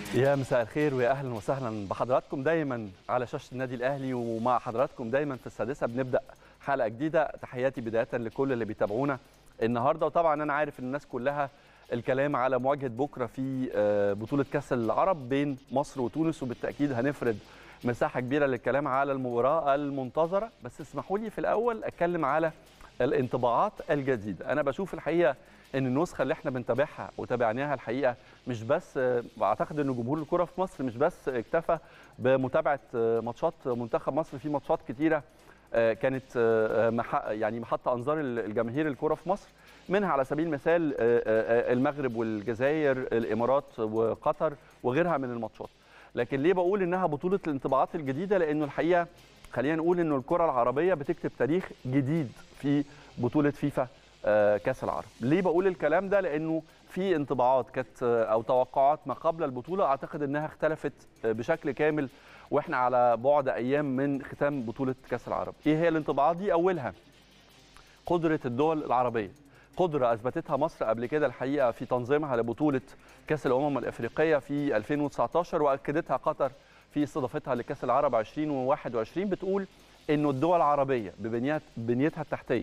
يا مساء الخير ويا اهلا وسهلا بحضراتكم دايما على شاشه النادي الاهلي ومع حضراتكم دايما في السادسه بنبدا حلقه جديده تحياتي بدايه لكل اللي بيتابعونا النهارده وطبعا انا عارف ان الناس كلها الكلام على مواجهه بكره في بطوله كاس العرب بين مصر وتونس وبالتاكيد هنفرد مساحه كبيره للكلام على المباراه المنتظره بس اسمحوا لي في الاول اتكلم على الانطباعات الجديده انا بشوف الحقيقه ان النسخه اللي احنا بنتابعها وتابعناها الحقيقه مش بس اعتقد ان جمهور الكره في مصر مش بس اكتفى بمتابعه ماتشات منتخب مصر في ماتشات كتيره كانت يعني محط انظار الجماهير الكره في مصر منها على سبيل المثال المغرب والجزائر الامارات وقطر وغيرها من الماتشات لكن ليه بقول انها بطوله الانطباعات الجديده لانه الحقيقه خلينا نقول انه الكره العربيه بتكتب تاريخ جديد في بطوله فيفا كاس العرب ليه بقول الكلام ده لانه في انطباعات كانت او توقعات ما قبل البطوله اعتقد انها اختلفت بشكل كامل واحنا على بعد ايام من ختام بطوله كاس العرب ايه هي الانطباعات دي اولها قدره الدول العربيه قدره اثبتتها مصر قبل كده الحقيقه في تنظيمها لبطوله كاس الامم الافريقيه في 2019 واكدتها قطر في استضافتها لكاس العرب 2021 بتقول انه الدول العربيه ببنيتها التحتيه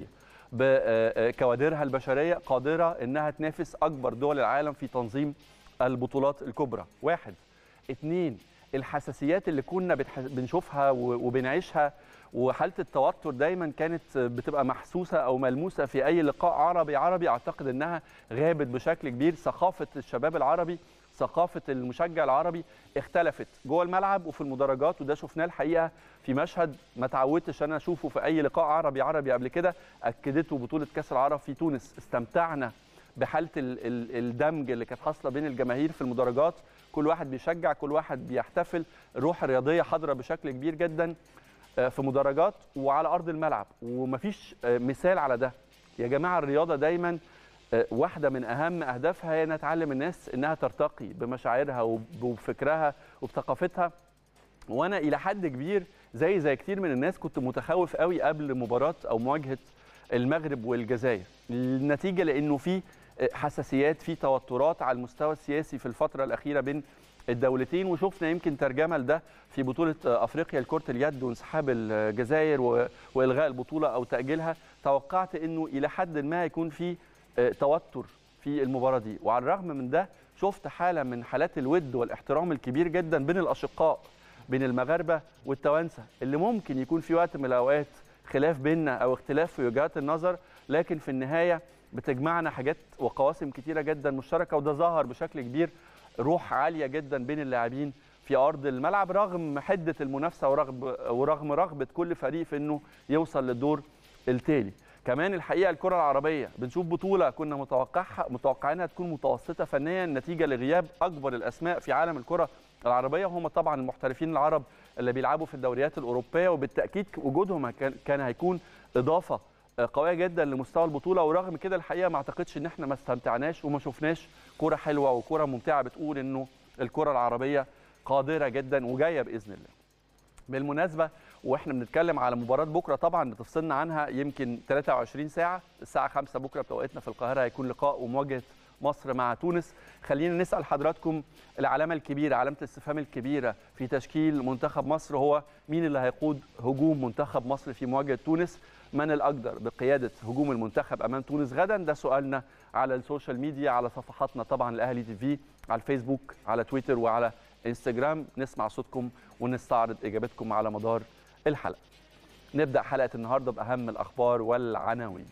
بكوادرها البشريه قادره انها تنافس اكبر دول العالم في تنظيم البطولات الكبرى واحد اثنين الحساسيات اللي كنا بنشوفها وبنعيشها وحاله التوتر دايما كانت بتبقى محسوسه او ملموسه في اي لقاء عربي عربي اعتقد انها غابت بشكل كبير ثقافه الشباب العربي ثقافه المشجع العربي اختلفت جوه الملعب وفي المدرجات وده شفناه الحقيقه في مشهد ما تعودتش انا اشوفه في اي لقاء عربي عربي قبل كده اكدته بطوله كاس العرب في تونس استمتعنا بحاله الدمج اللي كانت حاصله بين الجماهير في المدرجات كل واحد بيشجع كل واحد بيحتفل الروح الرياضيه حاضره بشكل كبير جدا في مدرجات وعلى ارض الملعب ومفيش مثال على ده يا جماعه الرياضه دايما واحده من اهم اهدافها هي انها تعلم الناس انها ترتقي بمشاعرها وبفكرها وبثقافتها وانا الى حد كبير زي زي كتير من الناس كنت متخوف قوي قبل مباراه او مواجهه المغرب والجزائر النتيجه لانه في حساسيات في توترات على المستوى السياسي في الفتره الاخيره بين الدولتين وشفنا يمكن ترجمه لده في بطوله افريقيا لكره اليد وانسحاب الجزائر والغاء البطوله او تاجيلها توقعت انه الى حد ما يكون في توتر في المباراه دي وعلى الرغم من ده شفت حاله من حالات الود والاحترام الكبير جدا بين الاشقاء بين المغاربه والتوانسه اللي ممكن يكون في وقت من الاوقات خلاف بيننا او اختلاف في وجهات النظر لكن في النهايه بتجمعنا حاجات وقواسم كتيره جدا مشتركه وده ظهر بشكل كبير روح عاليه جدا بين اللاعبين في ارض الملعب رغم حده المنافسه ورغم ورغم رغبه كل فريق في انه يوصل للدور التالي كمان الحقيقه الكره العربيه بنشوف بطوله كنا متوقعها متوقعينها تكون متوسطه فنيا نتيجه لغياب اكبر الاسماء في عالم الكره العربيه وهم طبعا المحترفين العرب اللي بيلعبوا في الدوريات الاوروبيه وبالتاكيد وجودهم كان هيكون اضافه قويه جدا لمستوى البطوله ورغم كده الحقيقه ما اعتقدش ان احنا ما استمتعناش وما شفناش كره حلوه وكره ممتعه بتقول انه الكره العربيه قادره جدا وجايه باذن الله. بالمناسبه واحنا بنتكلم على مباراه بكره طبعا بتفصلنا عنها يمكن 23 ساعه الساعه 5 بكره بتوقيتنا في القاهره هيكون لقاء ومواجهه مصر مع تونس خلينا نسال حضراتكم العلامه الكبيره علامه الاستفهام الكبيره في تشكيل منتخب مصر هو مين اللي هيقود هجوم منتخب مصر في مواجهه تونس من الاقدر بقياده هجوم المنتخب امام تونس غدا ده سؤالنا على السوشيال ميديا على صفحاتنا طبعا الاهلي تي في على الفيسبوك على تويتر وعلى انستجرام نسمع صوتكم ونستعرض اجابتكم على مدار الحلقه نبدا حلقه النهارده باهم الاخبار والعناوين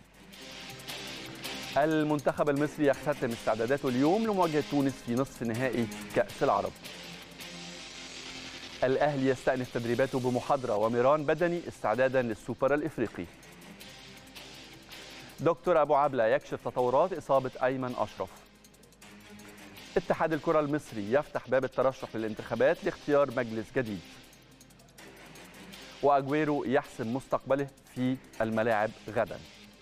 المنتخب المصري يختتم استعداداته اليوم لمواجهه تونس في نصف نهائي كاس العرب الاهلي يستأنف تدريباته بمحاضره وميران بدني استعدادا للسوبر الافريقي دكتور ابو عبله يكشف تطورات اصابه ايمن اشرف اتحاد الكره المصري يفتح باب الترشح للانتخابات لاختيار مجلس جديد واجويرو يحسم مستقبله في الملاعب غدا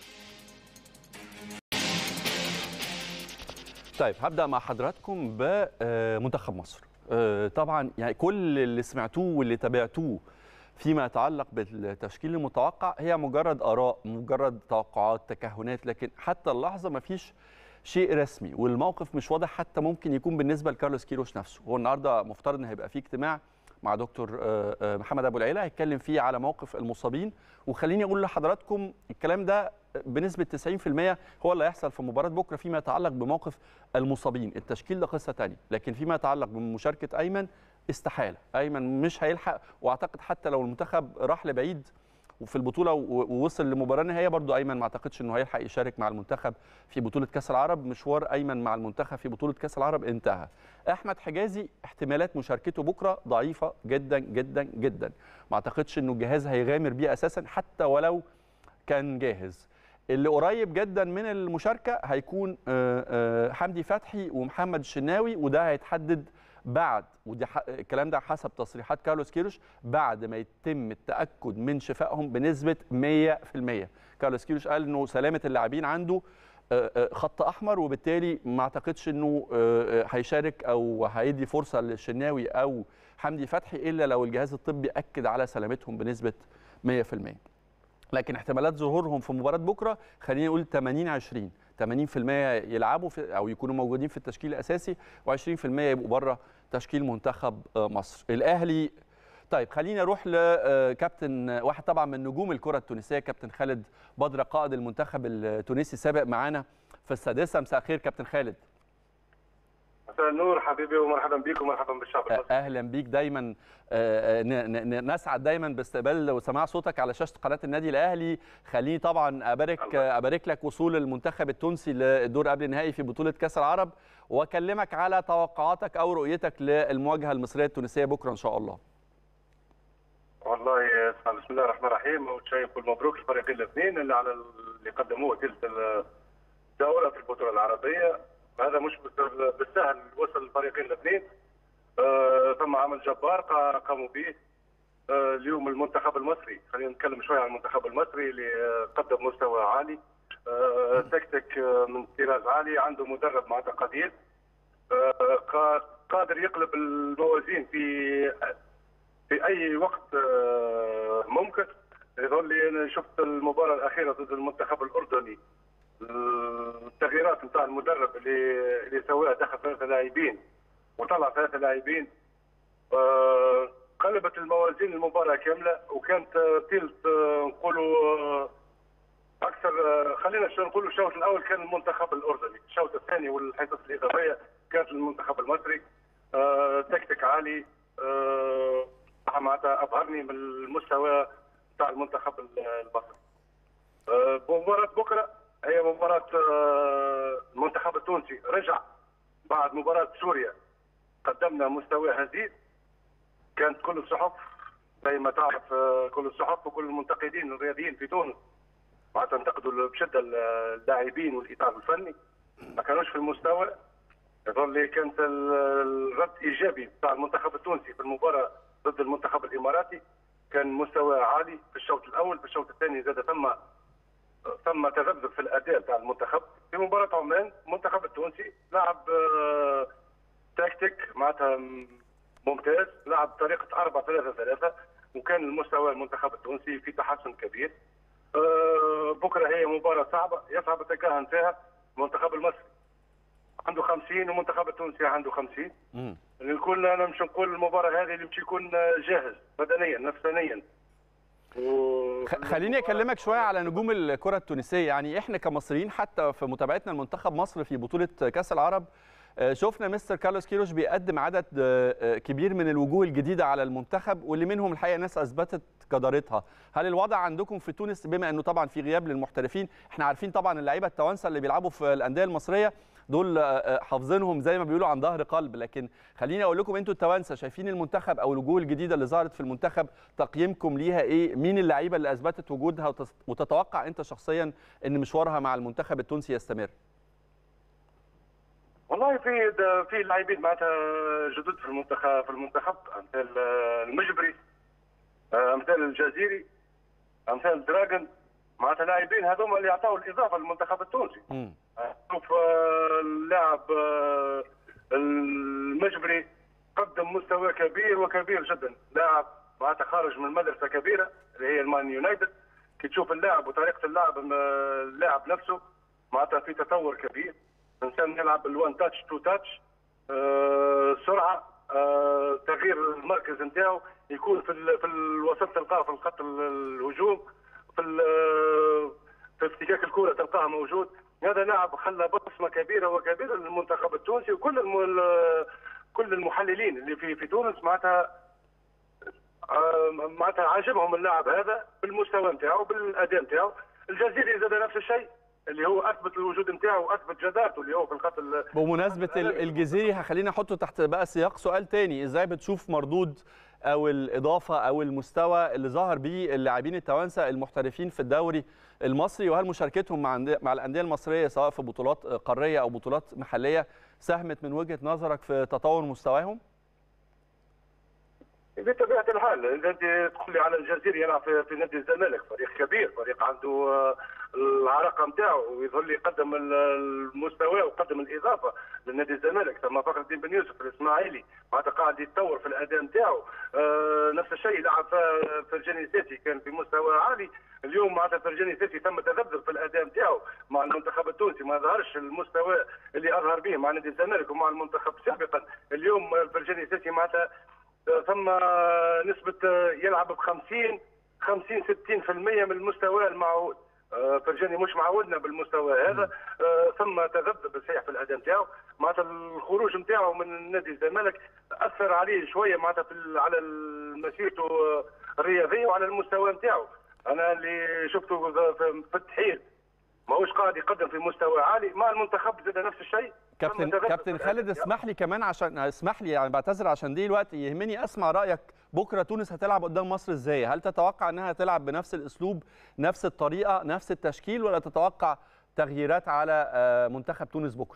طيب هبدا مع حضراتكم بمنتخب مصر طبعا يعني كل اللي سمعتوه واللي تابعتوه فيما يتعلق بالتشكيل المتوقع هي مجرد اراء مجرد توقعات تكهنات لكن حتى اللحظه ما فيش شيء رسمي والموقف مش واضح حتى ممكن يكون بالنسبه لكارلوس كيروش نفسه هو النهارده مفترض ان هيبقى في اجتماع مع دكتور آه، آه، محمد ابو العيله هيتكلم فيه على موقف المصابين وخليني اقول لحضراتكم الكلام ده بنسبه 90% هو اللي هيحصل في مباراه بكره فيما يتعلق بموقف المصابين التشكيل ده قصه ثانيه لكن فيما يتعلق بمشاركه ايمن استحاله ايمن مش هيلحق واعتقد حتى لو المنتخب راح لبعيد وفي البطوله و- ووصل لمباراه نهائيه برضو ايمن ما اعتقدش انه هيلحق يشارك مع المنتخب في بطوله كاس العرب مشوار ايمن مع المنتخب في بطوله كاس العرب انتهى احمد حجازي احتمالات مشاركته بكره ضعيفه جدا جدا جدا ما اعتقدش انه الجهاز هيغامر بيه اساسا حتى ولو كان جاهز اللي قريب جدا من المشاركه هيكون آه، آه، حمدي فتحي ومحمد الشناوي وده هيتحدد بعد ودي ح- الكلام ده حسب تصريحات كارلوس كيروش بعد ما يتم التاكد من شفائهم بنسبه 100% كارلوس كيروش قال انه سلامه اللاعبين عنده آه، آه، خط احمر وبالتالي ما اعتقدش انه آه، آه، هيشارك او هيدي فرصه للشناوي او حمدي فتحي الا لو الجهاز الطبي اكد على سلامتهم بنسبه 100% لكن احتمالات ظهورهم في مباراه بكره خلينا نقول 80 20 80% يلعبوا في او يكونوا موجودين في التشكيل الاساسي و20% يبقوا بره تشكيل منتخب آه، مصر الاهلي طيب خلينا نروح لكابتن واحد طبعا من نجوم الكره التونسيه كابتن خالد بدر قائد المنتخب التونسي سابق معانا في السادسه مساء الخير كابتن خالد مساء النور حبيبي ومرحبا بك ومرحبا بالشعب المصري اهلا بيك دايما آه، ن- ن- ن- نسعد دايما باستقبال وسماع صوتك على شاشه قناه النادي الاهلي خليني طبعا ابارك الله. ابارك لك وصول المنتخب التونسي للدور قبل النهائي في بطوله كاس العرب واكلمك على توقعاتك او رؤيتك للمواجهه المصريه التونسيه بكره ان شاء الله والله اسمع بسم الله الرحمن الرحيم اول شيء نقول مبروك للفريقين الاثنين اللي على اللي قدموه تلك الدوره في البطوله العربيه هذا مش بال- بالسهل وصل الفريقين الاثنين آه، ثم عمل جبار قا- قاموا به آه، اليوم المنتخب المصري خلينا نتكلم شويه عن المنتخب المصري اللي آه، قدم مستوى عالي آه، تكتيك آه، من طراز عالي عنده مدرب معناتها قدير آه، قا- قادر يقلب الموازين في في اي وقت آه، ممكن يظل لي انا شفت المباراه الاخيره ضد المنتخب الاردني التغييرات نتاع المدرب اللي اللي سواها دخل ثلاثه لاعبين وطلع ثلاثه لاعبين آه، قلبت الموازين المباراه كامله وكانت آه، تلت آه، نقولوا آه، اكثر آه، خلينا شو نقولوا الشوط الاول كان المنتخب الاردني، الشوط الثاني والحصص الاضافيه كانت المنتخب المصري آه، تكتيك عالي آه، معناتها ابهرني من المستوى بتاع المنتخب المصري. آه، مباراة بكره هي مباراة آه، المنتخب التونسي رجع بعد مباراة سوريا قدمنا مستوى هزيل كانت كل الصحف زي ما تعرف آه، كل الصحف وكل المنتقدين الرياضيين في تونس معناتها انتقدوا بشده اللاعبين والاطار الفني ما كانوش في المستوى يظل لي كانت ال- الرد ايجابي بتاع المنتخب التونسي في المباراه ضد المنتخب الاماراتي كان مستوى عالي في الشوط الاول في الشوط الثاني زاد ثم ثم تذبذب في الاداء بتاع المنتخب في مباراه عمان المنتخب التونسي لعب آه، تكتيك معناتها ممتاز لعب بطريقه 4 3 3 وكان المستوى المنتخب التونسي في تحسن كبير آه، بكره هي مباراه صعبه يصعب التكهن فيها المنتخب المصري عنده 50 والمنتخب التونسي عنده 50 مم. نقول انا مش نقول المباراه هذه اللي باش يكون جاهز بدنيا نفسانيا و... خ- خليني اكلمك شويه على نجوم الكره التونسيه يعني احنا كمصريين حتى في متابعتنا لمنتخب مصر في بطوله كاس العرب آه، شفنا مستر كارلوس كيروش بيقدم عدد آه، آه، كبير من الوجوه الجديده على المنتخب واللي منهم الحقيقه ناس اثبتت جدارتها هل الوضع عندكم في تونس بما انه طبعا في غياب للمحترفين احنا عارفين طبعا اللعيبه التوانسه اللي بيلعبوا في الانديه المصريه دول آه، آه، حافظينهم زي ما بيقولوا عن ظهر قلب لكن خليني اقول لكم انتوا التوانسه شايفين المنتخب او الوجوه الجديده اللي ظهرت في المنتخب تقييمكم ليها ايه مين اللعيبه اللي اثبتت وجودها وتس- وتتوقع انت شخصيا ان مشوارها مع المنتخب التونسي يستمر والله في د- في لاعبين معناتها جدد في المنتخب في المنتخب امثال آه، المجبري آه، امثال الجزيري امثال دراجون معناتها لاعبين هذوما اللي يعطوا الاضافه للمنتخب التونسي مم. شوف آه، اللاعب آه، المجبري قدم مستوى كبير وكبير جدا لاعب معناتها خارج من مدرسه كبيره اللي هي المان يونايتد كي تشوف اللاعب وطريقه اللعب آه، اللاعب نفسه معناتها في تطور كبير نلعب الوان تاتش تو تاتش آه، سرعه آه، تغيير المركز نتاعو يكون في ال- في الوسط تلقاه في الخط ال- الهجوم في ال- في افتكاك الكره تلقاه موجود هذا لاعب خلى بصمه كبيره وكبيره للمنتخب التونسي وكل الم... ال- كل المحللين اللي في في تونس معناتها آه، معناتها عاجبهم اللاعب هذا بالمستوى نتاعو بالاداء نتاعو الجزيري زاد نفس الشيء اللي هو اثبت الوجود نتاعو واثبت جدارته اللي هو في الخط ال- بمناسبه ال- الجزيري هخليني احطه تحت بقى سياق سؤال تاني ازاي بتشوف مردود او الاضافه او المستوى اللي ظهر بيه اللاعبين التوانسه المحترفين في الدوري المصري وهل مشاركتهم مع أندية- مع الانديه المصريه سواء في بطولات قاريه او بطولات محليه ساهمت من وجهه نظرك في تطور مستواهم؟ بطبيعه الحال اذا انت تقول لي على الجزيري يلعب في, في نادي الزمالك فريق كبير فريق عنده آه، العراقه نتاعو ويظل يقدم ال- المستوى ويقدم الاضافه لنادي الزمالك ثم فخر الدين بن يوسف الاسماعيلي معناتها قاعد يتطور في الاداء نتاعو آه، نفس الشيء لعب في- فرجاني سيتي كان في مستوى عالي اليوم معناتها فرجاني سيتي تم تذبذب في الاداء نتاعو مع المنتخب التونسي ما ظهرش المستوى اللي اظهر به مع نادي الزمالك ومع المنتخب سابقا اليوم فرجاني سيتي معناتها ثم نسبة يلعب ب 50 50 60% من المستوى المعهود آه، فرجاني مش معودنا بالمستوى هذا آه، ثم تذبذب صحيح في الاداء نتاعو معناتها الخروج نتاعو من نادي الزمالك اثر عليه شويه معناتها في ال- على مسيرته آه، الرياضيه وعلى المستوى نتاعو انا اللي شفته في في التحيل ماهوش قاعد يقدم في مستوى عالي مع المنتخب زاد نفس الشيء ثم كابتن تذبذب كابتن في خالد الأداء نتاعو. اسمح لي كمان عشان اسمح لي يعني بعتذر عشان دي الوقت يهمني اسمع رايك بكره تونس هتلعب قدام مصر ازاي؟ هل تتوقع انها هتلعب بنفس الاسلوب نفس الطريقه نفس التشكيل ولا تتوقع تغييرات على آه، منتخب تونس بكره؟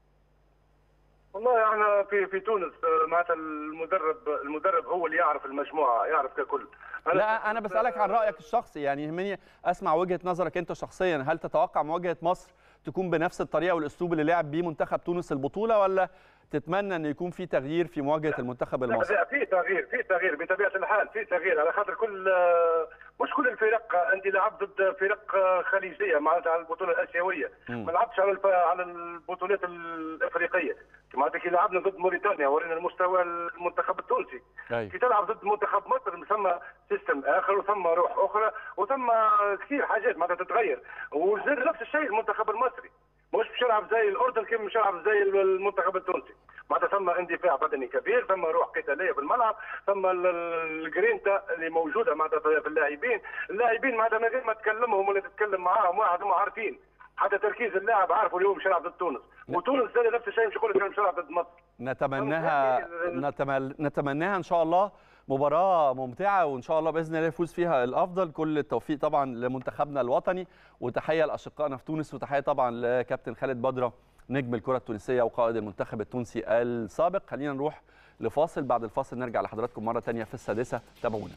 والله احنا في في تونس آه، معناتها المدرب المدرب هو اللي يعرف المجموعه يعرف ككل لا انا بسالك عن رايك الشخصي يعني يهمني اسمع وجهه نظرك انت شخصيا هل تتوقع مواجهه مصر تكون بنفس الطريقه والاسلوب اللي لعب بيه منتخب تونس البطوله ولا تتمنى ان يكون في تغيير في مواجهه المنتخب لا المصري؟ لا، في تغيير في تغيير بطبيعه الحال في تغيير على خاطر كل آه، مش كل الفرق انت لعبت ضد فرق آه، خليجيه معناتها على البطوله الاسيويه مم. ما لعبتش على الف- على البطولات الافريقيه معناتها كي لعبنا ضد موريتانيا ورينا المستوى المنتخب التونسي أيوة. كي تلعب ضد منتخب مصر ثم سيستم اخر وثم روح اخرى وثم كثير حاجات معناتها تتغير وزاد نفس الشيء المنتخب المصري مش باش يلعب زي الاردن كيف مش يلعب زي المنتخب التونسي معناتها ثم اندفاع بدني كبير ثم روح قتاليه في الملعب ثم ال- ال- الجرينتا اللي موجوده معناتها في اللاعبين اللاعبين معناتها من غير ما تكلمهم ولا تتكلم معاهم واحد هم عارفين حتى تركيز اللاعب عارفوا اليوم مش يلعب ضد تونس وتونس زاد نفس الشيء مش يقول لك مش يلعب ضد مصر نتمناها نتمل... نتمناها ان شاء الله مباراة ممتعة وان شاء الله باذن الله يفوز فيها الافضل كل التوفيق طبعا لمنتخبنا الوطني وتحية لاشقائنا في تونس وتحية طبعا لكابتن خالد بدرة نجم الكرة التونسية وقائد المنتخب التونسي السابق خلينا نروح لفاصل بعد الفاصل نرجع لحضراتكم مرة تانية في السادسة تابعونا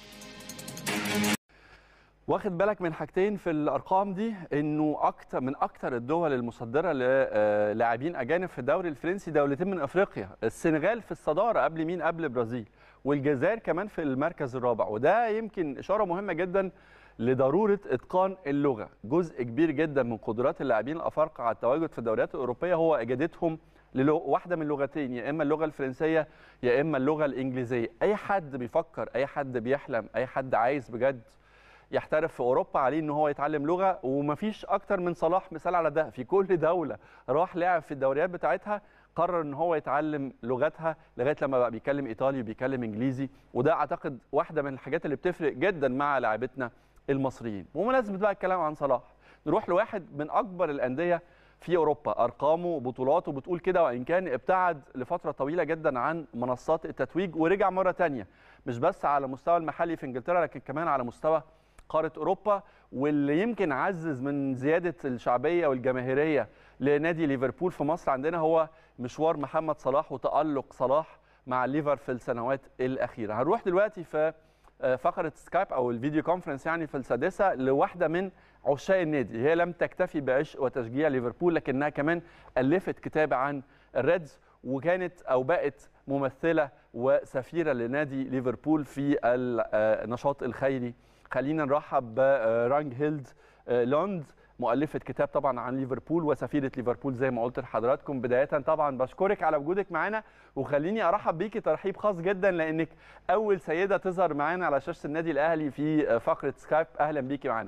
واخد بالك من حاجتين في الارقام دي انه اكتر من اكتر الدول المصدره للاعبين اجانب في الدوري الفرنسي دولتين من افريقيا السنغال في الصداره قبل مين قبل البرازيل والجزائر كمان في المركز الرابع وده يمكن اشاره مهمه جدا لضروره اتقان اللغه جزء كبير جدا من قدرات اللاعبين الافارقه على التواجد في الدوريات الاوروبيه هو اجادتهم للغ... واحده من لغتين يا اما اللغه الفرنسيه يا اما اللغه الانجليزيه اي حد بيفكر اي حد بيحلم اي حد عايز بجد يحترف في اوروبا عليه ان هو يتعلم لغه ومفيش اكتر من صلاح مثال على ده في كل دوله راح لعب في الدوريات بتاعتها قرر ان هو يتعلم لغتها لغايه لما بقى بيتكلم ايطالي وبيتكلم انجليزي وده اعتقد واحده من الحاجات اللي بتفرق جدا مع لاعبتنا المصريين بمناسبه بقى الكلام عن صلاح نروح لواحد من اكبر الانديه في اوروبا ارقامه وبطولاته بتقول كده وان كان ابتعد لفتره طويله جدا عن منصات التتويج ورجع مره تانية مش بس على مستوى المحلي في انجلترا لكن كمان على مستوى قاره اوروبا واللي يمكن عزز من زياده الشعبيه والجماهيريه لنادي ليفربول في مصر عندنا هو مشوار محمد صلاح وتالق صلاح مع الليفر في السنوات الاخيره هنروح دلوقتي في فقره سكايب او الفيديو كونفرنس يعني في السادسه لواحده من عشاق النادي هي لم تكتفي بعشق وتشجيع ليفربول لكنها كمان الفت كتاب عن الريدز وكانت او بقت ممثله وسفيره لنادي ليفربول في النشاط الخيري خلينا نرحب برانج هيلد لوند مؤلفه كتاب طبعا عن ليفربول وسفيره ليفربول زي ما قلت لحضراتكم بدايه طبعا بشكرك على وجودك معانا وخليني ارحب بيكي ترحيب خاص جدا لانك اول سيده تظهر معانا على شاشه النادي الاهلي في فقره سكايب اهلا بيكي معانا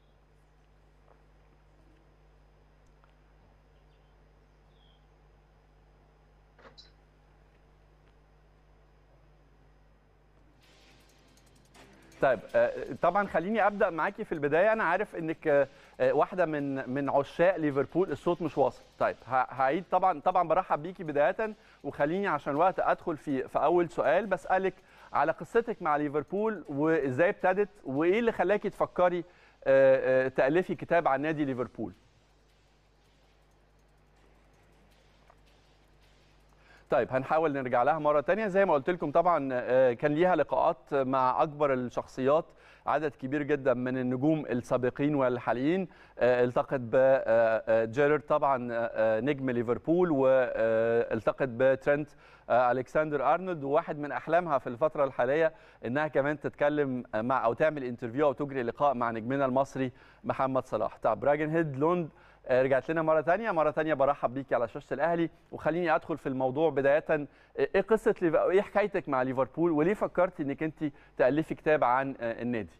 طيب طبعا خليني ابدا معاكي في البدايه انا عارف انك واحده من من عشاق ليفربول الصوت مش واصل طيب هعيد طبعا طبعا برحب بيكي بدايه وخليني عشان الوقت ادخل في في اول سؤال بسالك على قصتك مع ليفربول وازاي ابتدت وايه اللي خلاكي تفكري تالفي كتاب عن نادي ليفربول طيب هنحاول نرجع لها مرة تانية زي ما قلت لكم طبعا كان ليها لقاءات مع أكبر الشخصيات عدد كبير جدا من النجوم السابقين والحاليين التقت بجيرارد طبعا نجم ليفربول والتقت بترنت الكسندر ارنولد وواحد من احلامها في الفتره الحاليه انها كمان تتكلم مع او تعمل انترفيو او تجري لقاء مع نجمنا المصري محمد صلاح طب راجن هيد لوند رجعت لنا مره ثانيه مره ثانيه برحب بيكي على شاشه الاهلي وخليني ادخل في الموضوع بدايه ايه قصه ليف... ايه حكايتك مع ليفربول وليه فكرتي انك انت تالفي كتاب عن النادي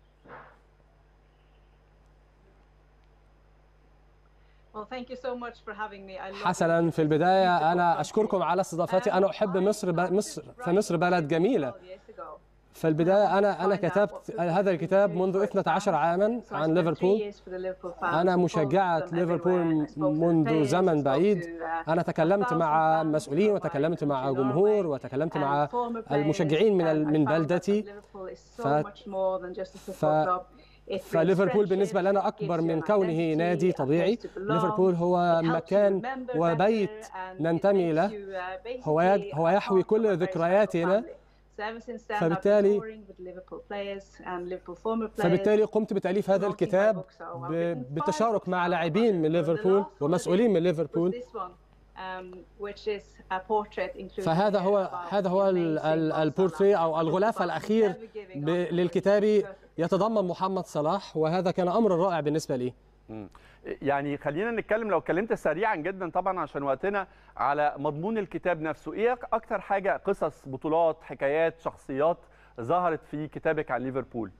حسنا في البدايه انا اشكركم على استضافتي انا احب مصر ب... مصر فمصر بلد جميله في البداية أنا أنا كتبت هذا الكتاب منذ 12 عاما عن ليفربول أنا مشجعة ليفربول منذ زمن بعيد أنا تكلمت مع مسؤولين وتكلمت مع جمهور وتكلمت مع المشجعين من من بلدتي ف... ف... فليفربول بالنسبة لنا أكبر من كونه نادي طبيعي ليفربول هو مكان وبيت ننتمي له هو هو يحوي كل ذكرياتنا فبالتالي فبالتالي قمت بتأليف هذا الكتاب بالتشارك مع لاعبين من ليفربول ومسؤولين من ليفربول فهذا هو هذا هو البورتري او الغلاف الاخير للكتاب يتضمن محمد صلاح وهذا كان امر رائع بالنسبه لي يعني خلينا نتكلم لو اتكلمت سريعا جدا طبعا عشان وقتنا على مضمون الكتاب نفسه ايه اكتر حاجه قصص بطولات حكايات شخصيات ظهرت في كتابك عن ليفربول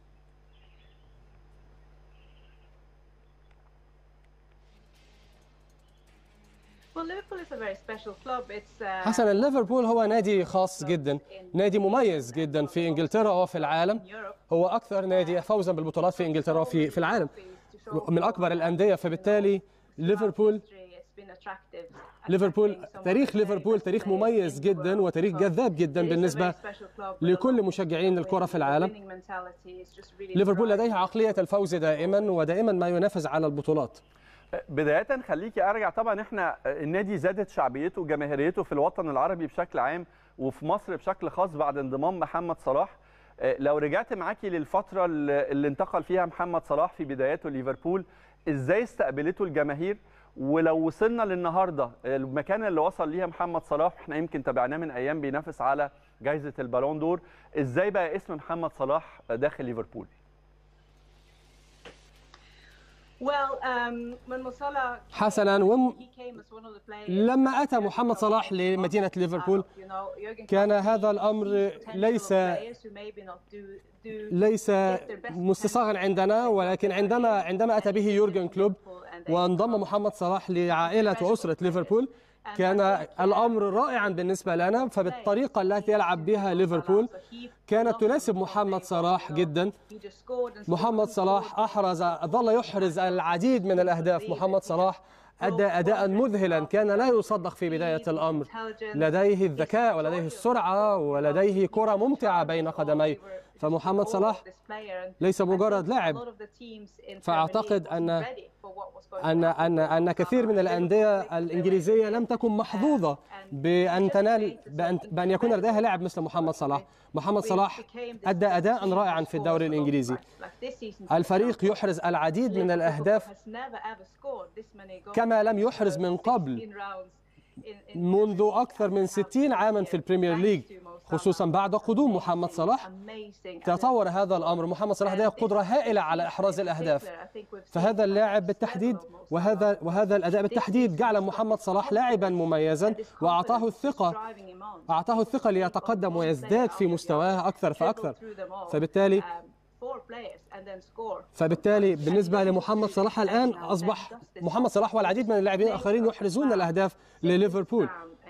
حسنا ليفربول هو نادي خاص جدا نادي مميز جدا في انجلترا وفي العالم هو اكثر نادي فوزا بالبطولات في انجلترا وفي في العالم من اكبر الانديه فبالتالي ليفربول ليفربول تاريخ ليفربول تاريخ مميز جدا وتاريخ جذاب جدا بالنسبه لكل مشجعين الكره في العالم ليفربول لديه عقليه الفوز دائما ودائما ما ينافس على البطولات بدايه خليكي ارجع طبعا احنا النادي زادت شعبيته وجماهيريته في الوطن العربي بشكل عام وفي مصر بشكل خاص بعد انضمام محمد صلاح لو رجعت معاكي للفتره اللي انتقل فيها محمد صلاح في بداياته ليفربول ازاي استقبلته الجماهير ولو وصلنا للنهارده المكان اللي وصل ليها محمد صلاح احنا يمكن تابعناه من ايام بينافس على جائزه البالون دور ازاي بقى اسم محمد صلاح داخل ليفربول حسنا وم... لما أتى محمد صلاح لمدينة ليفربول كان هذا الأمر ليس ليس مستصاغا عندنا ولكن عندما عندما أتى به يورجن كلوب وانضم محمد صلاح لعائلة وأسرة ليفربول كان الأمر رائعا بالنسبة لنا فبالطريقة التي يلعب بها ليفربول كانت تناسب محمد صلاح جدا محمد صلاح أحرز ظل يحرز العديد من الأهداف محمد صلاح أدى أداء مذهلا كان لا يصدق في بداية الأمر لديه الذكاء ولديه السرعة ولديه كرة ممتعة بين قدميه فمحمد صلاح ليس مجرد لاعب فأعتقد أن أن أن أن كثير من الأندية الإنجليزية لم تكن محظوظة بأن تنال بأن, بأن يكون لديها لاعب مثل محمد صلاح محمد صلاح أدى أداء رائعا في الدوري الإنجليزي الفريق يحرز العديد من الأهداف كما لم يحرز من قبل منذ أكثر من 60 عاما في البريمير ليج خصوصا بعد قدوم محمد صلاح تطور هذا الأمر محمد صلاح لديه قدرة هائلة على إحراز الأهداف فهذا اللاعب بالتحديد وهذا وهذا الأداء بالتحديد جعل محمد صلاح لاعبا مميزا وأعطاه الثقة أعطاه الثقة ليتقدم ويزداد في مستواه أكثر فأكثر فبالتالي فبالتالي بالنسبة لمحمد صلاح الآن أصبح محمد صلاح والعديد من اللاعبين الآخرين يحرزون الأهداف لليفربول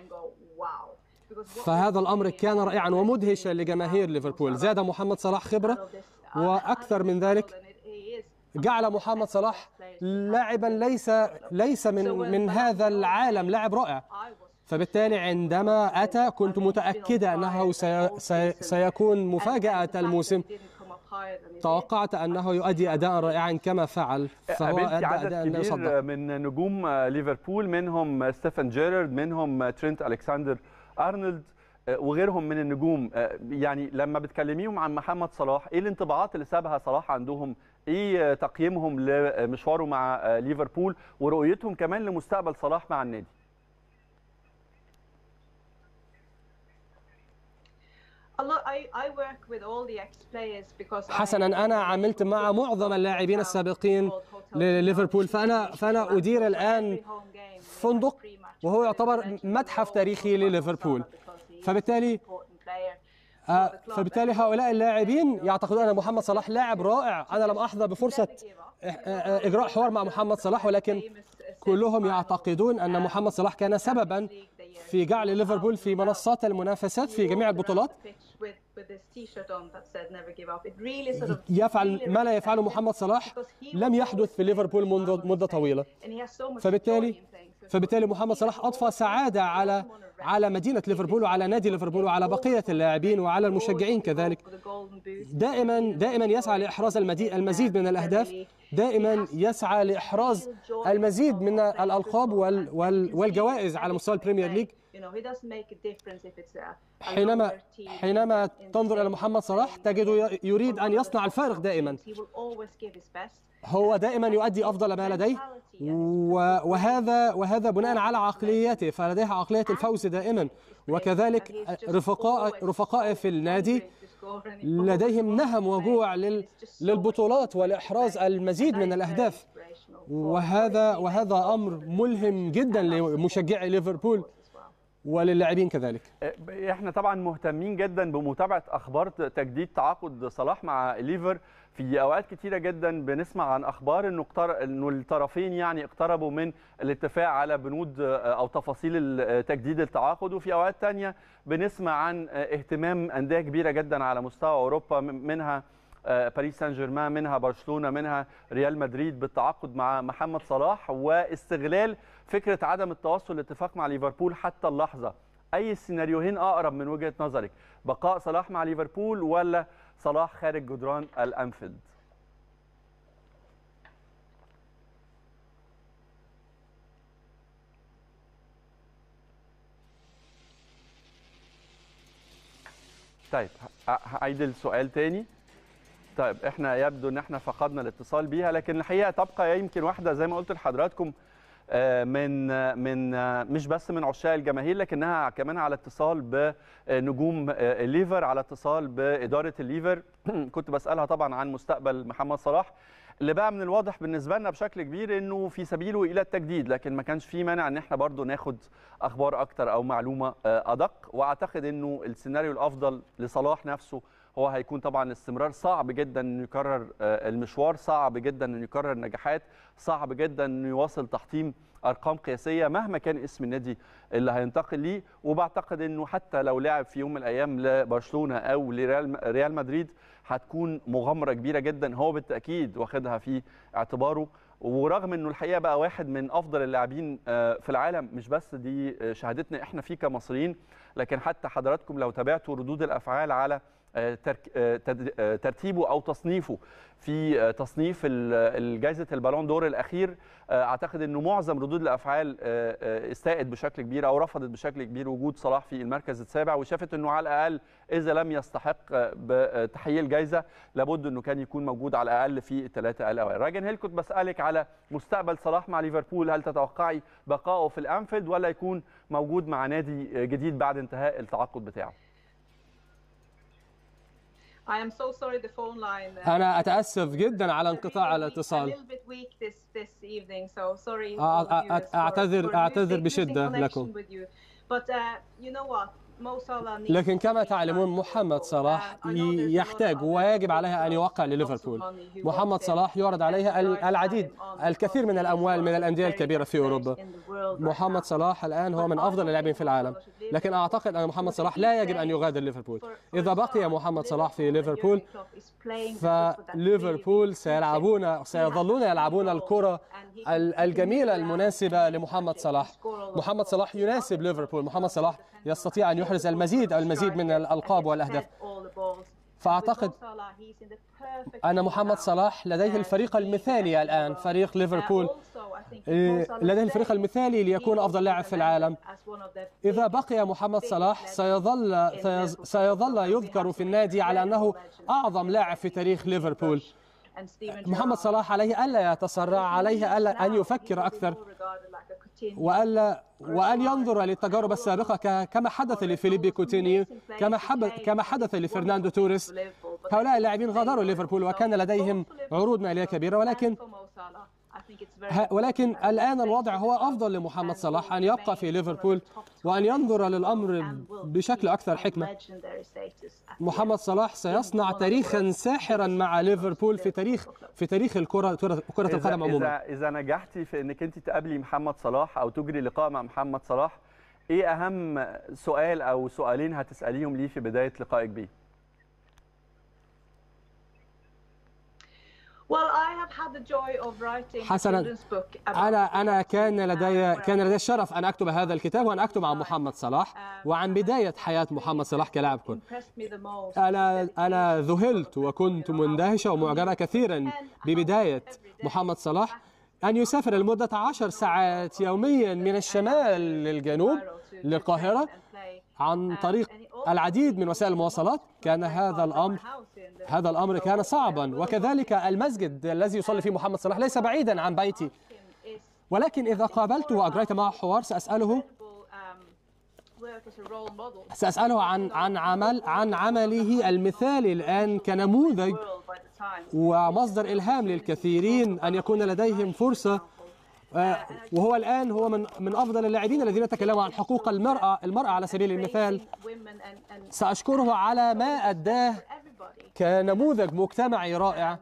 فهذا الأمر كان رائعا ومدهشا لجماهير ليفربول زاد محمد صلاح خبرة وأكثر من ذلك جعل محمد صلاح لاعبا ليس ليس من من هذا العالم لاعب رائع فبالتالي عندما أتى كنت متأكدة أنه سي سي سيكون مفاجأة الموسم توقعت أنه يؤدي أداء رائعا كما فعل فهو أدى أداء لا يصدق من نجوم ليفربول منهم ستيفن جيرارد منهم ترينت ألكسندر أرنولد وغيرهم من النجوم يعني لما بتكلميهم عن محمد صلاح ايه الانطباعات اللي سابها صلاح عندهم ايه تقييمهم لمشواره مع ليفربول ورؤيتهم كمان لمستقبل صلاح مع النادي حسنا انا عملت مع معظم اللاعبين السابقين لليفربول فانا فانا ادير الان فندق وهو يعتبر متحف تاريخي لليفربول فبالتالي آه فبالتالي هؤلاء اللاعبين يعتقدون ان محمد صلاح لاعب رائع انا لم احظى بفرصه اجراء حوار مع محمد صلاح ولكن كلهم يعتقدون ان محمد صلاح كان سببا في جعل ليفربول في منصات المنافسات في جميع البطولات يفعل ما لا يفعله محمد صلاح لم يحدث في ليفربول منذ مده طويله فبالتالي فبالتالي محمد صلاح اضفى سعاده على على مدينه ليفربول وعلى نادي ليفربول وعلى بقيه اللاعبين وعلى المشجعين كذلك دائما دائما يسعى لاحراز المزيد من الاهداف دائما يسعى لاحراز المزيد من الالقاب والجوائز على مستوى البريمير ليج حينما حينما تنظر الى محمد صلاح تجد يريد ان يصنع الفارق دائما هو دائما يؤدي افضل ما لديه وهذا وهذا بناء على عقليته فلديه عقليه الفوز دائما وكذلك رفقاء رفقائه في النادي لديهم نهم وجوع للبطولات ولاحراز المزيد من الاهداف وهذا وهذا امر ملهم جدا لمشجعي ليفربول وللاعبين كذلك احنا طبعا مهتمين جدا بمتابعه اخبار تجديد تعاقد صلاح مع ليفر في اوقات كتيره جدا بنسمع عن اخبار انه اقتر... انه الطرفين يعني اقتربوا من الاتفاق على بنود او تفاصيل تجديد التعاقد وفي اوقات ثانيه بنسمع عن اهتمام انديه كبيره جدا على مستوى اوروبا منها باريس سان جيرمان منها برشلونه منها ريال مدريد بالتعاقد مع محمد صلاح واستغلال فكره عدم التوصل لاتفاق مع ليفربول حتى اللحظه اي السيناريوهين اقرب من وجهه نظرك بقاء صلاح مع ليفربول ولا صلاح خارج جدران الانفيلد طيب هعيد السؤال تاني طيب احنا يبدو ان احنا فقدنا الاتصال بيها لكن الحقيقه تبقى يمكن واحده زي ما قلت لحضراتكم من من مش بس من عشاق الجماهير لكنها كمان على اتصال بنجوم الليفر على اتصال باداره الليفر كنت بسالها طبعا عن مستقبل محمد صلاح اللي بقى من الواضح بالنسبه لنا بشكل كبير انه في سبيله الى التجديد لكن ما كانش في مانع ان احنا برضو ناخد اخبار اكتر او معلومه ادق واعتقد انه السيناريو الافضل لصلاح نفسه هو هيكون طبعا استمرار صعب جدا انه يكرر المشوار صعب جدا انه يكرر نجاحات صعب جدا انه يواصل تحطيم ارقام قياسيه مهما كان اسم النادي اللي هينتقل ليه وبعتقد انه حتى لو لعب في يوم من الايام لبرشلونه او لريال مدريد هتكون مغامره كبيره جدا هو بالتاكيد واخدها في اعتباره ورغم انه الحقيقه بقى واحد من افضل اللاعبين في العالم مش بس دي شهادتنا احنا فيه كمصريين لكن حتى حضراتكم لو تابعتوا ردود الافعال على آه، ترك- آه، تد- آه، ترتيبه او تصنيفه في آه، تصنيف ال- جائزه البالون دور الاخير آه، اعتقد انه معظم ردود الافعال آه، آه، استاءت بشكل كبير او رفضت بشكل كبير وجود صلاح في المركز السابع وشافت انه على الاقل اذا لم يستحق آه، بتحقيق الجائزه لابد انه كان يكون موجود على الاقل في الثلاثه الاوائل. راجن هيل كنت بسالك على مستقبل صلاح مع ليفربول هل تتوقعي بقائه في الانفيلد ولا يكون موجود مع نادي جديد بعد انتهاء التعاقد بتاعه؟ I am so sorry the phone line. uh, أنا أتأسف جدا على a انقطاع little weak- الاتصال A little bit weak this this evening, so sorry. أع- all the أع- viewers for- أعتذر- for أعتذر losing- بشدة losing لكم. connection with you. But uh, you know what? Mo Salah needs لكن كما to be تعلمون signed to محمد Liverpool. صلاح Uh, I know there's a lot of يحتاج other ويجب عليه أن people يوقع with lots of لليفربول money who محمد want him. صلاح يعرض عليه ال- And العديد on الكثير من because he is الأموال من one of the الأندية very الكبيرة best في players أوروبا in the world right محمد now. صلاح الآن هو من أفضل اللاعبين في العالم لكن أعتقد أن محمد صلاح لا يجب أن يغادر ليفربول إذا بقي محمد صلاح في ليفربول فليفربول سيلعبون سيظلون يلعبون الكرة ال- الجميلة المناسبة لمحمد صلاح محمد صلاح يناسب ليفربول محمد صلاح يستطيع أن يحرز المزيد أو المزيد من الألقاب والأهداف فأعتقد أن محمد صلاح لديه الفريق المثالي الآن فريق ليفربول إيه، لديه الفريق المثالي ليكون أفضل لاعب في العالم إذا بقي محمد صلاح سيظل سيظ- سيظل يذكر في النادي على أنه أعظم لاعب في تاريخ ليفربول محمد صلاح عليه ألا يتسرع عليه ألا أن يفكر أكثر وألا وأن ينظر للتجارب السابقة ك- كما حدث لفيليبي كوتينيو كما حب كما حدث لفرناندو توريس هؤلاء اللاعبين غادروا ليفربول وكان لديهم عروض مالية كبيرة ولكن ه- ولكن الآن الوضع هو أفضل لمحمد صلاح أن يبقى في ليفربول وأن ينظر للأمر بشكل أكثر حكمة محمد صلاح سيصنع تاريخا ساحرا مع ليفربول في تاريخ في تاريخ الكرة كرة كرة إذا, القدم عموما إذا, إذا نجحتي في إنك أنت تقابلي محمد صلاح أو تجري لقاء مع محمد صلاح إيه أهم سؤال أو سؤالين هتسأليهم ليه في بداية لقائك بيه؟ حسناً. أنا أنا كان لدي كان لدي الشرف أن أكتب هذا الكتاب وأن أكتب عن محمد صلاح وعن بداية حياة محمد صلاح كلاعب كرة أنا أنا ذهلت وكنت مندهشة ومعجبة كثيرا ببداية محمد صلاح أن يسافر لمدة عشر ساعات يوميا من الشمال للجنوب للقاهرة عن طريق العديد من وسائل المواصلات كان هذا الأمر هذا الأمر كان صعبا وكذلك المسجد الذي يصلي فيه محمد صلاح ليس بعيدا عن بيتي ولكن إذا قابلته وأجريت معه حوار سأسأله سأسأله عن عن عمل عن عمله المثالي الآن كنموذج ومصدر إلهام للكثيرين أن يكون لديهم فرصة آه، وهو الآن هو من من أفضل اللاعبين الذين تكلموا عن حقوق المرأة المرأة على سبيل المثال سأشكره على ما أداه كنموذج مجتمعي رائع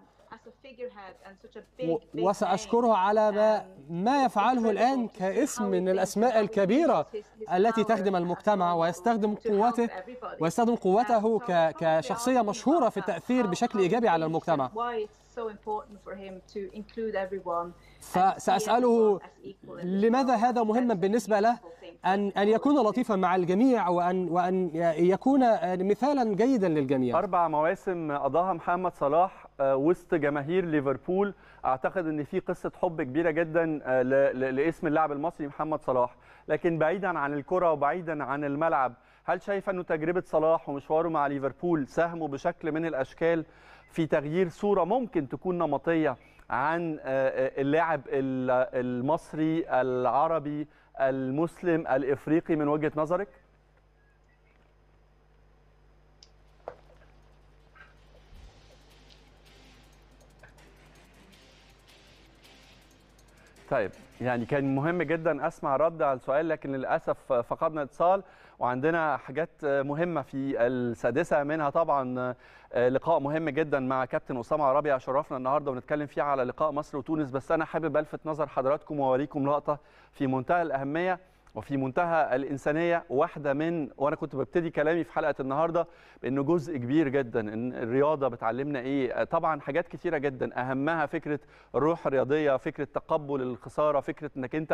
و- وسأشكره على ما ما يفعله الآن كاسم من الأسماء الكبيرة التي تخدم المجتمع ويستخدم قوته ويستخدم قوته ك- كشخصية مشهورة في التأثير بشكل إيجابي على المجتمع فسأسأله لماذا هذا مهما بالنسبة له أن أن يكون لطيفا مع الجميع وأن وأن يكون مثالا جيدا للجميع أربع مواسم قضاها محمد صلاح آه، وسط جماهير ليفربول أعتقد إن في قصة حب كبيرة جدا آه، ل- ل- لاسم اللاعب المصري محمد صلاح لكن بعيدا عن الكرة وبعيدا عن الملعب هل شايفة أنه تجربة صلاح ومشواره مع ليفربول ساهموا بشكل من الأشكال في تغيير صورة ممكن تكون نمطية عن آه، آه، اللاعب ال- المصري العربي المسلم الإفريقي من وجهة نظرك؟ طيب يعني كان مهم جدا اسمع رد على السؤال لكن للاسف فقدنا اتصال وعندنا حاجات مهمه في السادسه منها طبعا لقاء مهم جدا مع كابتن اسامه عربي شرفنا النهارده ونتكلم فيه على لقاء مصر وتونس بس انا حابب الفت نظر حضراتكم واوريكم لقطه في منتهى الاهميه وفي منتهى الانسانيه واحده من وانا كنت ببتدي كلامي في حلقه النهارده بانه جزء كبير جدا ان الرياضه بتعلمنا ايه طبعا حاجات كثيره جدا اهمها فكره الروح الرياضيه فكره تقبل الخساره فكره انك انت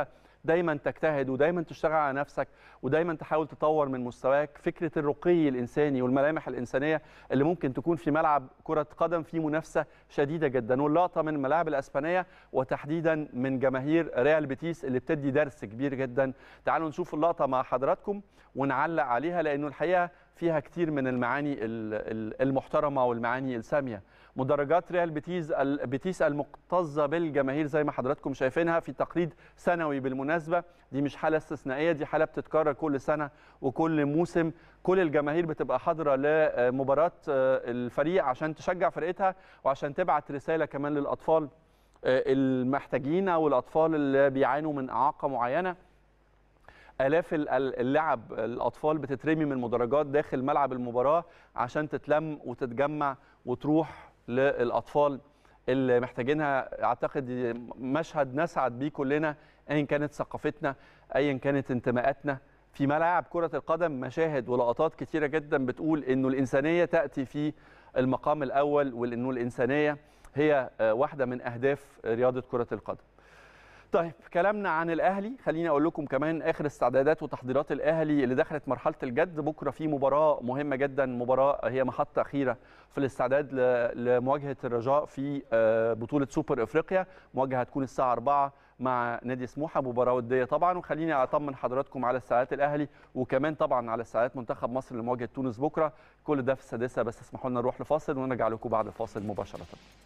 دايما تجتهد ودايما تشتغل على نفسك ودايما تحاول تطور من مستواك فكره الرقي الانساني والملامح الانسانيه اللي ممكن تكون في ملعب كره قدم في منافسه شديده جدا واللقطه من الملاعب الاسبانيه وتحديدا من جماهير ريال بيتيس اللي بتدي درس كبير جدا تعالوا نشوف اللقطه مع حضراتكم ونعلق عليها لانه الحقيقه فيها كتير من المعاني ال- ال- المحترمه والمعاني الساميه مدرجات ريال بيتيس بيتيس المكتظه بالجماهير زي ما حضراتكم شايفينها في تقليد سنوي بالمناسبه دي مش حاله استثنائيه دي حاله بتتكرر كل سنه وكل موسم كل الجماهير بتبقى حاضره لمباراه الفريق عشان تشجع فرقتها وعشان تبعت رساله كمان للاطفال المحتاجين او الاطفال اللي بيعانوا من اعاقه معينه الاف ال- ال- اللعب الاطفال بتترمي من المدرجات داخل ملعب المباراه عشان تتلم وتتجمع وتروح للاطفال اللي محتاجينها اعتقد مشهد نسعد بيه كلنا ايا كانت ثقافتنا ايا كانت انتماءاتنا في ملاعب كره القدم مشاهد ولقطات كتيره جدا بتقول انه الانسانيه تاتي في المقام الاول وانه الانسانيه هي آه، واحده من اهداف رياضه كره القدم طيب كلامنا عن الاهلي خليني اقول لكم كمان اخر استعدادات وتحضيرات الاهلي اللي دخلت مرحله الجد بكره في مباراه مهمه جدا مباراه هي محطه اخيره في الاستعداد ل- لمواجهه الرجاء في آه، بطوله سوبر افريقيا مواجهه هتكون الساعه 4 مع نادي سموحه مباراه وديه طبعا وخليني اطمن حضراتكم على استعدادات الاهلي وكمان طبعا على استعدادات منتخب مصر لمواجهه تونس بكره كل ده في السادسه بس اسمحوا لنا نروح لفاصل ونرجع لكم بعد الفاصل مباشره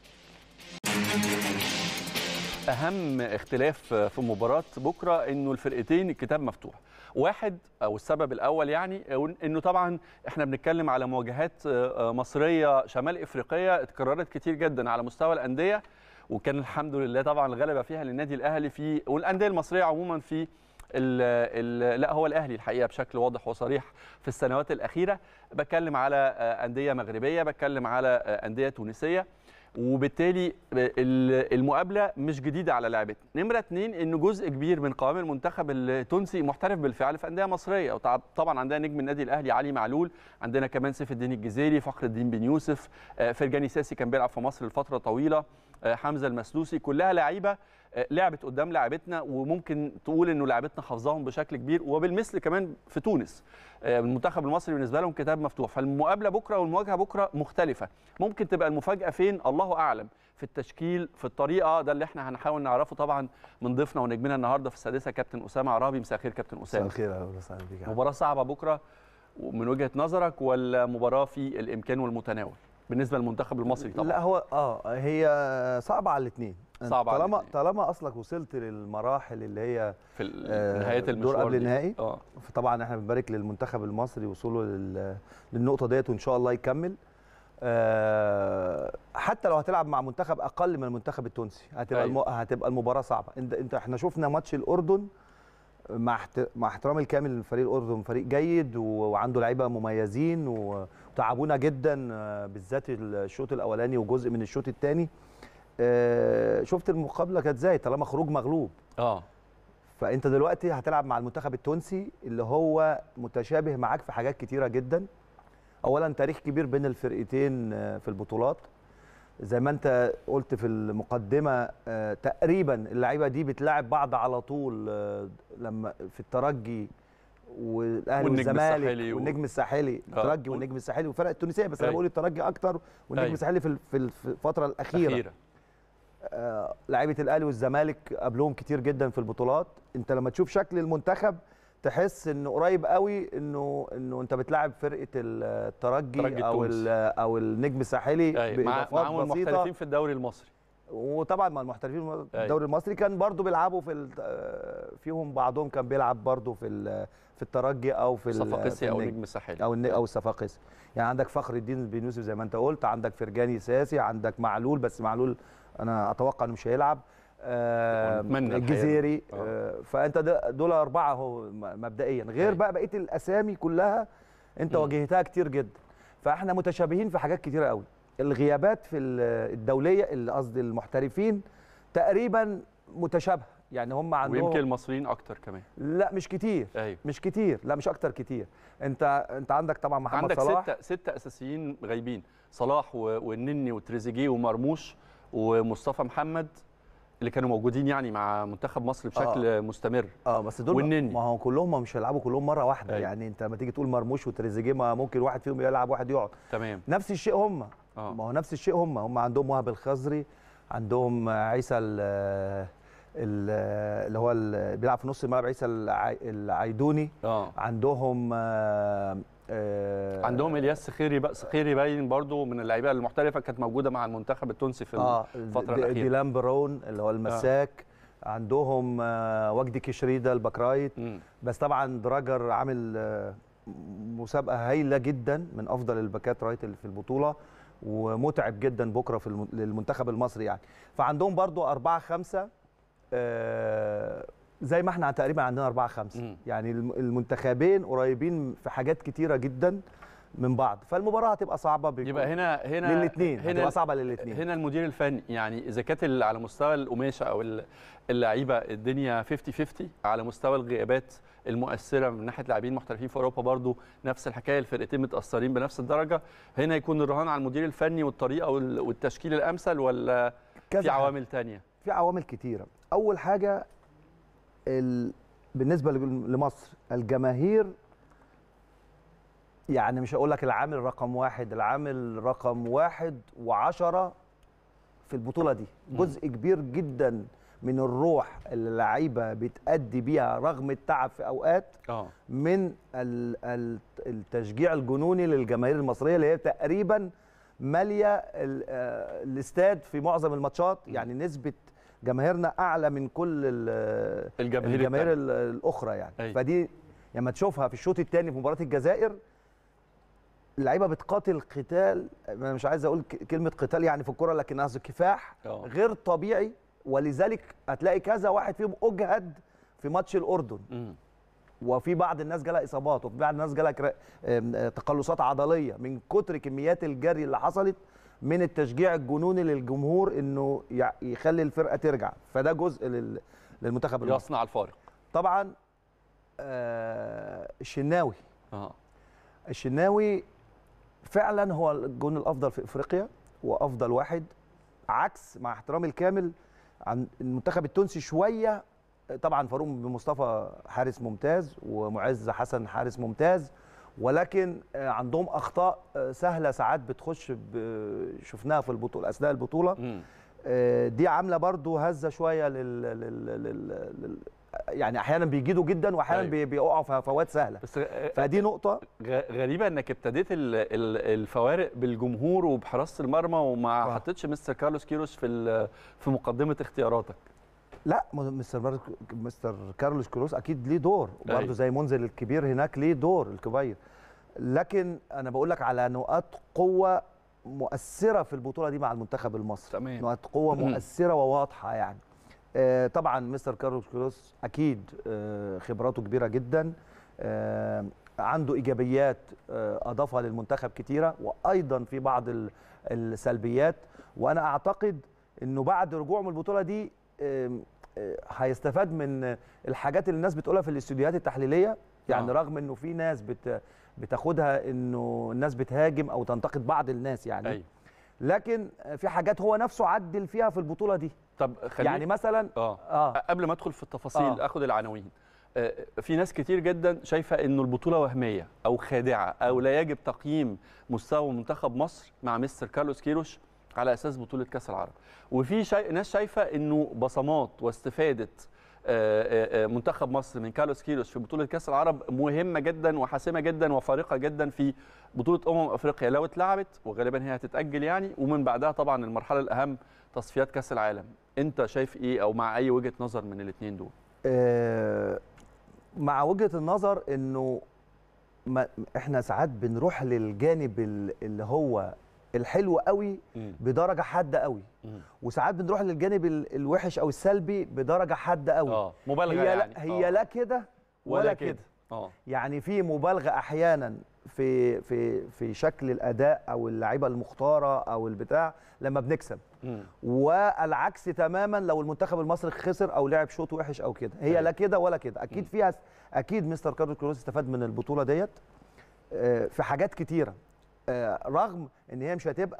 اهم اختلاف في مباراه بكره انه الفرقتين الكتاب مفتوح واحد او السبب الاول يعني انه طبعا احنا بنتكلم على مواجهات مصريه شمال افريقيه اتكررت كتير جدا على مستوى الانديه وكان الحمد لله طبعا الغلبه فيها للنادي الاهلي في والانديه المصريه عموما في ال ال لا هو الاهلي الحقيقه بشكل واضح وصريح في السنوات الاخيره بتكلم على انديه مغربيه بتكلم على انديه تونسيه وبالتالي ال- المقابله مش جديده على لعبتنا نمره اتنين ان جزء كبير من قوام المنتخب التونسي محترف بالفعل في انديه مصريه وطبعا- طبعا عندنا نجم النادي الاهلي علي معلول عندنا كمان سيف الدين الجزيري فخر الدين بن يوسف آه، فرجاني ساسي كان بيلعب في مصر لفتره طويله آه، حمزه المسلوسي كلها لعيبه آه، لعبت قدام لعبتنا وممكن تقول انه لعبتنا حافظاهم بشكل كبير وبالمثل كمان في تونس آه، المنتخب المصري بالنسبه لهم كتاب مفتوح فالمقابله بكره والمواجهه بكره مختلفه ممكن تبقى المفاجاه فين الله اعلم في التشكيل في الطريقه ده اللي احنا هنحاول نعرفه طبعا من ضيفنا ونجمنا النهارده في السادسه كابتن اسامه عرابي مساء الخير كابتن مساء اسامه الخير اهلا وسهلا بيك يا عم. مباراه صعبه بكره من وجهه نظرك ولا مباراه في الامكان والمتناول بالنسبه للمنتخب المصري طبعا لا هو اه هي صعبه على الاثنين صعبة على طالما الاتنين. طالما اصلك وصلت للمراحل اللي هي في ال- آه، نهايه الدور المشوار قبل دي. النهائي. اه فطبعا احنا بنبارك للمنتخب المصري وصوله لل- للنقطه ديت وان شاء الله يكمل آه، حتى لو هتلعب مع منتخب اقل من المنتخب التونسي هتبقى أيوة. الم... هتبقى المباراه صعبه انت انت احنا شفنا ماتش الاردن مع احت... مع احترامي الكامل لفريق الاردن فريق جيد و... وعنده لعيبه مميزين و... وتعبونا جدا آه، بالذات الشوط الاولاني وجزء من الشوط الثاني شفت المقابله كانت ازاي طالما خروج مغلوب اه فانت دلوقتي هتلعب مع المنتخب التونسي اللي هو متشابه معاك في حاجات كتيره جدا اولا تاريخ كبير بين الفرقتين آه، في البطولات زي ما انت قلت في المقدمه آه، تقريبا اللعيبه دي بتلاعب بعض على طول آه، لما في الترجي والاهلي والنجم والزمالك الساحلي و- والنجم الساحلي آه. الترجي والنجم الساحلي والفرق التونسيه بس انا أيوة. بقول الترجي اكتر والنجم أيوة. الساحلي في ال- في ال- في الفتره الاخيره اخيرا آه، لعيبه الاهلي والزمالك قبلهم كتير جدا في البطولات انت لما تشوف شكل المنتخب تحس انه قريب قوي انه انه انت بتلاعب فرقه الترجي الترجي او التونسي. ال- او النجم الساحلي أيوة. مع باضافات معاهم بسيطه المحترفين في الدوري المصري وطبعا مع المحترفين في الدوري المصري كان برضو بيلعبوا في ال- آه، فيهم بعضهم كان بيلعب برضو في ال- في الترجي او في ال- في صفاقسي او النجم. نجم الساحلي او الن- او الصفاقسي يعني عندك فخر الدين بن يوسف زي ما انت قلت عندك فرجاني ساسي عندك معلول بس معلول انا اتوقع انه مش هيلعب آه ونتمنى الحقيقة. الجزيري آه. آه فانت ده- دول اربعه اهو م- مبدئيا غير أيوة. بقى بقيه الاسامي كلها انت مم. واجهتها كتير جدا فاحنا متشابهين في حاجات كتيره قوي الغيابات في ال- الدوليه اللي قصدي المحترفين تقريبا متشابهه يعني هم عندهم ويمكن المصريين اكتر كمان لا مش كتير ايوه مش كتير لا مش اكتر كتير انت انت عندك طبعا محمد عندك صلاح ستة ستة اساسيين غايبين صلاح و- والنني وتريزيجيه ومرموش ومصطفى محمد اللي كانوا موجودين يعني مع منتخب مصر بشكل آه. مستمر اه بس دول والنني. ما هو كلهم مش هيلعبوا كلهم مره واحده أيوة. يعني انت لما تيجي تقول مرموش وتريزيجيه ما ممكن واحد فيهم يلعب واحد يقعد تمام نفس الشيء هم آه. ما هو نفس الشيء هم هم عندهم وهب الخزري عندهم عيسى ال ال- اللي هو ال- بيلعب في نص الملعب عيسى العي- العيدوني اه عندهم آه، آه، عندهم الياس سخيري بقى سخيري باين برضو من اللعيبه المحترفه كانت موجوده مع المنتخب التونسي في اه الفتره دي- الاخيره ديلان برون اللي هو المساك عندهم آه، وجدي كشريده البكرايت مم. بس طبعا دراجر عامل آه، مسابقه هايله جدا من افضل الباكات رايت اللي في البطوله ومتعب جدا بكره في الم- للمنتخب المصري يعني فعندهم برضو أربعة خمسة آه، زي ما احنا تقريبا عندنا أربعة خمسة مم. يعني الم- المنتخبين قريبين في حاجات كتيرة جدا من بعض فالمباراة هتبقى صعبة بيكون- يبقى هنا هنا للاثنين هنا هتبقى صعبة للاثنين هنا المدير الفني يعني اذا كانت ال- على مستوى القماشه او ال- اللعيبه الدنيا 50 50 على مستوى الغيابات المؤثره من ناحيه لاعبين محترفين في اوروبا برضو نفس الحكايه الفرقتين متاثرين بنفس الدرجه هنا يكون الرهان على المدير الفني والطريقه وال- والتشكيل الامثل ولا كذا في حاجة. عوامل تانية في عوامل كتيرة أول حاجة ال... بالنسبة لل- لمصر الجماهير يعني مش هقول لك العامل رقم واحد العامل رقم واحد وعشرة في البطولة دي جزء كبير جدا من الروح اللي اللعيبة بتأدي بيها رغم التعب في أوقات اه من ال- ال- التشجيع الجنوني للجماهير المصريه اللي هي تقريبا ماليه ال- آه، الاستاد في معظم الماتشات يعني نسبه جماهيرنا اعلى من كل ال- الجماهير الجماهير التانية. ال- الاخرى يعني أيوة. فدي لما تشوفها في الشوط الثاني في مباراه الجزائر اللعيبه بتقاتل قتال انا مش عايز اقول ك- كلمه قتال يعني في الكوره لكن قصدي كفاح آه. غير طبيعي ولذلك هتلاقي كذا واحد فيهم اجهد في ماتش الاردن مم. وفي بعض الناس جالها اصابات وفي بعض الناس جالها كرا- آم، آه، تقلصات عضليه من كتر كميات الجري اللي حصلت من التشجيع الجنوني للجمهور انه يع- يخلي الفرقه ترجع فده جزء لل- للمنتخب المصري يصنع الفارق طبعا آه، الشناوي اه الشناوي فعلا هو الجون الافضل في افريقيا وافضل واحد عكس مع احترامي الكامل عن المنتخب التونسي شويه طبعا فاروق بن مصطفى حارس ممتاز ومعز حسن حارس ممتاز ولكن آه، عندهم اخطاء آه، سهله ساعات بتخش ب- شفناها في البطوله اثناء البطوله مم. آه، دي عامله برضو هزه شويه لل, لل... لل... لل... يعني احيانا بيجيدوا جدا واحيانا أيوة. بي- بيقعوا في فوات سهله بس آه، فدي نقطه غ- غريبه انك ابتديت ال- ال- الفوارق بالجمهور وبحراسه المرمى وما آه. حطيتش مستر كارلوس كيروش في ال- في مقدمه اختياراتك لا م- مستر مارك مستر كارلوس كروس اكيد ليه دور أيوة. برضه زي منزل الكبير هناك ليه دور الكبير لكن انا بقول لك على نقاط قوه مؤثره في البطوله دي مع المنتخب المصري تمام. نقاط قوه مم. مؤثره وواضحه يعني آه طبعا مستر كارلوس كروس اكيد آه خبراته كبيره جدا آه عنده ايجابيات آه اضافها للمنتخب كتيره وايضا في بعض ال- السلبيات وانا اعتقد انه بعد رجوعه من البطوله دي آم، آه، هيستفاد من الحاجات اللي الناس بتقولها في الاستوديوهات التحليليه يعني آه. رغم انه في ناس بت بتاخدها انه الناس بتهاجم او تنتقد بعض الناس يعني ايوه لكن في حاجات هو نفسه عدل فيها في البطوله دي طب خليني يعني مثلا اه اه قبل ما ادخل في التفاصيل آه. اخد العناوين آه، في ناس كتير جدا شايفه انه البطوله وهميه او خادعه او لا يجب تقييم مستوى منتخب مصر مع مستر كارلوس كيروش على اساس بطوله كاس العرب وفي شي... ناس شايفه انه بصمات واستفاده آه، آه، آه، منتخب مصر من كارلوس كيروش في بطوله كاس العرب مهمه جدا وحاسمه جدا وفارقه جدا في بطوله امم افريقيا لو اتلعبت وغالبا هي هتتاجل يعني ومن بعدها طبعا المرحله الاهم تصفيات كاس العالم انت شايف ايه او مع اي وجهه نظر من الاثنين دول آه، مع وجهه النظر انه ما احنا ساعات بنروح للجانب ال- اللي هو الحلو قوي بدرجه حاده قوي مم. وساعات بنروح للجانب ال- الوحش او السلبي بدرجه حاده قوي اه مبالغه هي يعني لا هي آه. لا كده ولا كده اه يعني في مبالغه احيانا في في في شكل الاداء او اللعيبه المختاره او البتاع لما بنكسب مم. والعكس تماما لو المنتخب المصري خسر او لعب شوط وحش او كده هي أيوة. لا كده ولا كده اكيد مم. فيها اكيد مستر كارلوس كروس استفاد من البطوله ديت آه، في حاجات كتيره آه، رغم ان هي مش هتبقى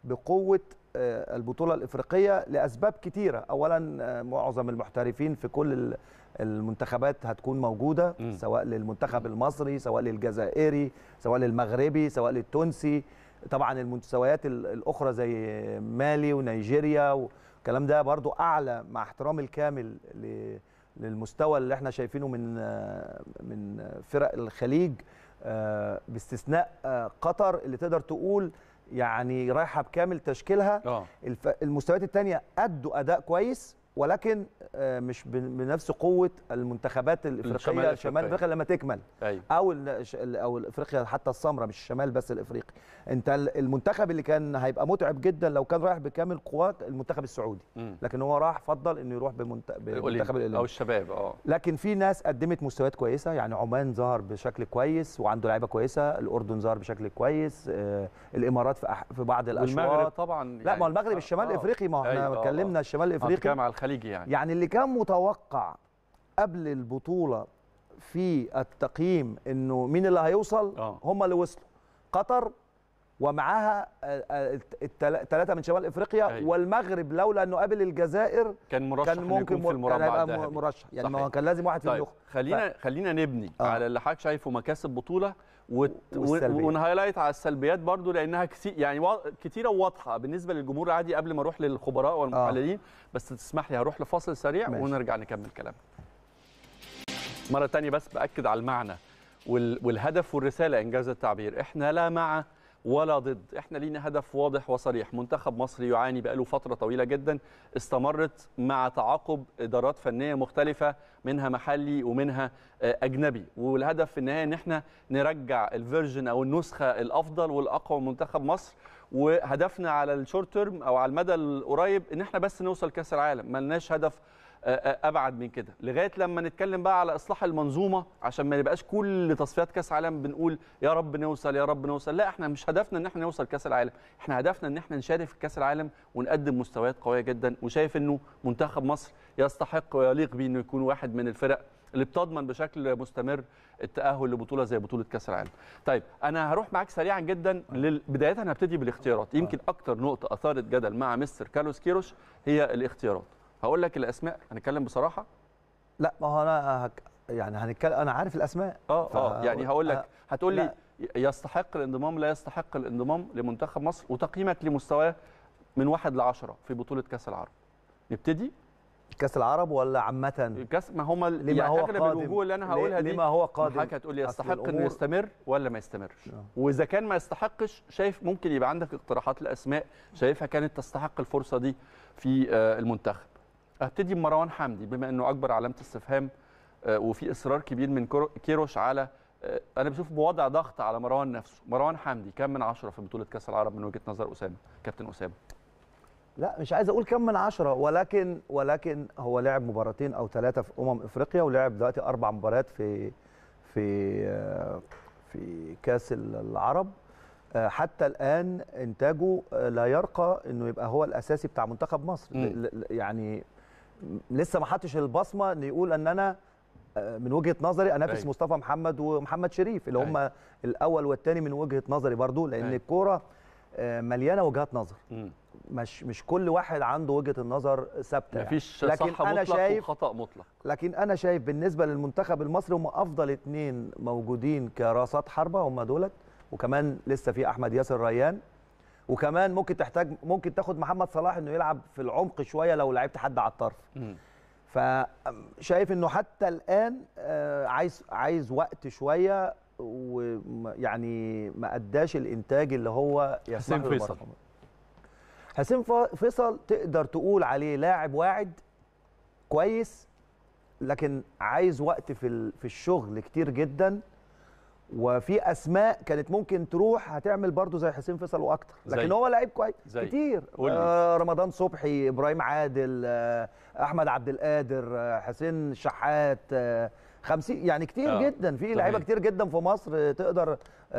بقوه آه، البطوله الافريقيه لاسباب كتيره اولا آه، معظم المحترفين في كل ال- المنتخبات هتكون موجوده مم. سواء للمنتخب المصري سواء للجزائري سواء للمغربي سواء للتونسي طبعا المستويات ال- الاخرى زي مالي ونيجيريا والكلام ده برضو اعلى مع احترامي الكامل ل- للمستوى اللي احنا شايفينه من آه، من فرق الخليج آه، باستثناء آه، قطر اللي تقدر تقول يعني رايحه بكامل تشكيلها اه الف- المستويات الثانيه ادوا اداء كويس ولكن آه، مش بن- بنفس قوه المنتخبات الافريقيه الشمال شمال الأفريقية. افريقيا لما تكمل ايوه او ال- ش- ال- او افريقيا حتى السمراء مش الشمال بس الافريقي انت ال- المنتخب اللي كان هيبقى متعب جدا لو كان رايح بكامل قوات المنتخب السعودي مم. لكن هو راح فضل انه يروح بمنت- الأولمبي بمنتخب او الأولمبي. الشباب اه لكن في ناس قدمت مستويات كويسه يعني عمان ظهر بشكل كويس وعنده لعيبه كويسه الاردن ظهر بشكل كويس آه الامارات في أح- في بعض والمغرب الاشواط طبعا لا ما هو المغرب آه، الشمال آه. الافريقي ما هو احنا أيوة، آه، اتكلمنا آه. الشمال آه، الافريقي بتتكلم على الخليجي يعني يعني اللي كان متوقع قبل البطوله في التقييم انه مين اللي هيوصل آه. هم اللي وصلوا قطر ومعاها الثلاثه من شمال افريقيا أيوة. والمغرب لولا انه قابل الجزائر كان مرشح كان إنه ممكن يكون في مر- كان المربع هيبقى الذهبي مرشح يعني ما هو صحيح. كان لازم واحد في طيب النخ خلينا خلينا نبني آه. على اللي حضرتك شايفه مكاسب بطوله وت... والسلبيات. ونهايلايت على السلبيات برضو لانها كتير يعني وا... كتيره وواضحه بالنسبه للجمهور العادي قبل ما اروح للخبراء والمحللين بس تسمح لي هروح لفاصل سريع ماشي. ونرجع نكمل كلامنا مره تانية بس باكد على المعنى وال... والهدف والرساله انجاز التعبير احنا لا مع ولا ضد احنا لينا هدف واضح وصريح منتخب مصر يعاني بقاله فتره طويله جدا استمرت مع تعاقب ادارات فنيه مختلفه منها محلي ومنها آه، اجنبي والهدف في النهايه ان احنا نرجع الفيرجن او النسخه الافضل والاقوى من منتخب مصر وهدفنا على الشورت تيرم او على المدى القريب ان احنا بس نوصل كاس العالم ملناش هدف آه، آه، ابعد من كده لغايه لما نتكلم بقى على اصلاح المنظومه عشان ما نبقاش كل تصفيات كاس عالم بنقول يا رب نوصل يا رب نوصل لا احنا مش هدفنا ان احنا نوصل كاس العالم احنا هدفنا ان احنا نشارك في كاس العالم ونقدم مستويات قويه جدا وشايف انه منتخب مصر يستحق ويليق بيه انه يكون واحد من الفرق اللي بتضمن بشكل مستمر التاهل لبطوله زي بطوله كاس العالم. طيب انا هروح معاك سريعا جدا لل... بدايه هبتدي بالاختيارات يمكن اكتر نقطه اثارت جدل مع مستر كارلوس كيروش هي الاختيارات. هقول لك الاسماء هنتكلم بصراحه لا ما هو انا هك يعني هنتكلم انا عارف الاسماء اه اه فهقول- يعني هقول لك آه، هتقول لي لا. يستحق الانضمام لا يستحق الانضمام لمنتخب مصر وتقييمك لمستواه من واحد لعشرة في بطوله كاس العرب. نبتدي كاس العرب ولا عامه كاس ما هم لما يعني هو اغلب قادم الوجوه اللي انا هقولها دي لما هو قادم حضرتك هتقول لي أصل يستحق انه الأمور- يستمر ولا ما يستمرش آه. واذا كان ما يستحقش شايف ممكن يبقى عندك اقتراحات لاسماء شايفها كانت تستحق الفرصه دي في آه، المنتخب ابتدي بمروان حمدي بما انه اكبر علامه استفهام آه، وفي اصرار كبير من كرو- كيروش على آه، انا بشوف بوضع ضغط على مروان نفسه مروان حمدي كم من عشرة في بطوله كاس العرب من وجهه نظر اسامه كابتن اسامه لا مش عايز اقول كم من عشرة ولكن ولكن هو لعب مباراتين او ثلاثه في امم افريقيا ولعب دلوقتي اربع مباريات في في آه، في كاس العرب آه، حتى الان انتاجه آه، لا يرقى انه يبقى هو الاساسي بتاع منتخب مصر مم. ل- ل- يعني لسه ما حطش البصمه ان يقول ان انا آه، من وجهه نظري انافس أيوة. مصطفى محمد ومحمد شريف اللي هم أيوة. الاول والثاني من وجهه نظري برضو لان أيوة. الكوره آه، مليانه وجهات نظر مم. مش مش كل واحد عنده وجهه النظر ثابته يعني. مفيش لكن صح أنا مطلق شايف- وخطا مطلق لكن انا شايف بالنسبه للمنتخب المصري هم افضل اثنين موجودين كراسات حربه هم دولت وكمان لسه في احمد ياسر ريان وكمان ممكن تحتاج ممكن تاخد محمد صلاح انه يلعب في العمق شويه لو لعبت حد على الطرف مم. فشايف انه حتى الان آه، عايز عايز وقت شويه ويعني ما اداش الانتاج اللي هو يسمح حسين له فيصل. بالرقم. حسين ف- فيصل تقدر تقول عليه لاعب واعد كويس لكن عايز وقت في ال- في الشغل كتير جدا وفي اسماء كانت ممكن تروح هتعمل برضو زي حسين فيصل واكتر لكن زي؟ هو لعيب كويس زي؟ كتير قول لي. آه رمضان صبحي ابراهيم عادل آه احمد عبد القادر آه حسين شحات آه 50 يعني كتير آه، آه جدا في لعيبه صحيح. كتير جدا في مصر آه، تقدر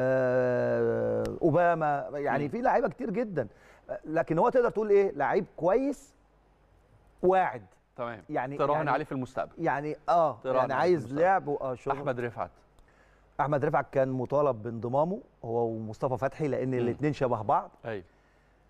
آه اوباما يعني مم. في لعيبه كتير جدا آه، لكن هو تقدر تقول ايه لعيب كويس واعد تمام يعني تراهن يعني عليه في المستقبل يعني اه تراهن يعني عليه عايز في المستقبل. لعب واه شغل احمد رفعت احمد رفعت كان مطالب بانضمامه هو ومصطفى فتحي لان مم. الاثنين شبه بعض ايوه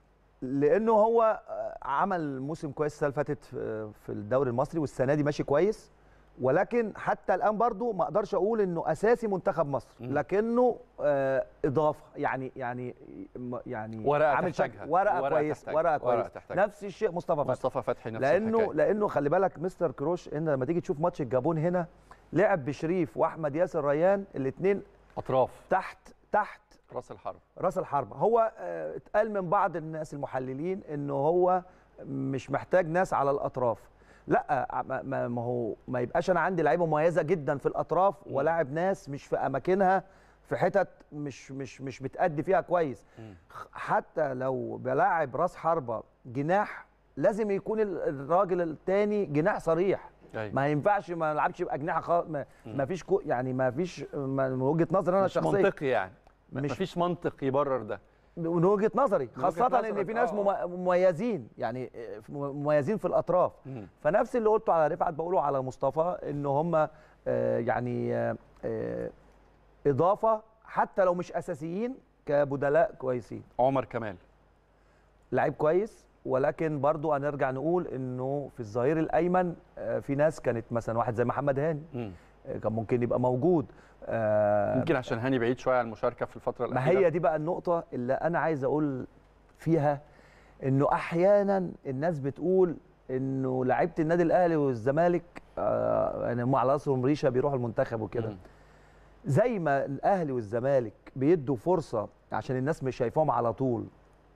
لانه هو آه، عمل موسم كويس السنه اللي فاتت في في الدوري المصري والسنه دي ماشي كويس ولكن حتى الان برضو ما اقدرش اقول انه اساسي منتخب مصر مم. لكنه آه، اضافه يعني يعني يعني ورقة عامل تحتاجها. شكل ورقه, ورقة كويس تحتاجها. ورقه ورقة كويس تحتاجها. نفس الشيء مصطفى فتحي مصطفى فتحي نفس لانه الحكاية. لانه خلي بالك مستر كروش ان لما تيجي تشوف ماتش الجابون هنا لعب بشريف واحمد ياسر ريان الاثنين اطراف تحت تحت راس الحرب راس الحربة هو آه، اتقال من بعض الناس المحللين انه هو مش محتاج ناس على الاطراف لا ما- ما ما هو ما يبقاش انا عندي لعيبه مميزه جدا في الاطراف ولاعب ناس مش في اماكنها في حتت مش مش مش بتأدي فيها كويس مم. خ- حتى لو بلاعب راس حربة جناح لازم يكون ال- الراجل التاني جناح صريح أيوة. ما ينفعش ما نلعبش باجنحه خالص ما, ما فيش كو يعني ما فيش ما- من وجهه نظري انا مش الشخصيه منطقي يعني مش- مفيش منطق يبرر ده من وجهه نظري من وجهة خاصه ان نظرك، في ناس آه. مم- مميزين يعني آه، مميزين في الاطراف مم. فنفس اللي قلته على رفعت بقوله على مصطفى ان هم يعني آه، آه، اضافه حتى لو مش اساسيين كبدلاء كويسين عمر كمال لعيب كويس ولكن برضو هنرجع نقول انه في الظهير الايمن آه، في ناس كانت مثلا واحد زي محمد هاني مم. آه، كان ممكن يبقى موجود آه، يمكن عشان هاني بعيد شويه عن المشاركه في الفتره ما الاخيره هي دي بقى النقطة اللي أنا عايز أقول فيها إنه أحيانا الناس بتقول إنه لعيبة النادي الأهلي والزمالك آه يعني هم على راسهم ريشة بيروحوا المنتخب وكده مم. زي ما الأهلي والزمالك بيدوا فرصة عشان الناس مش شايفاهم على طول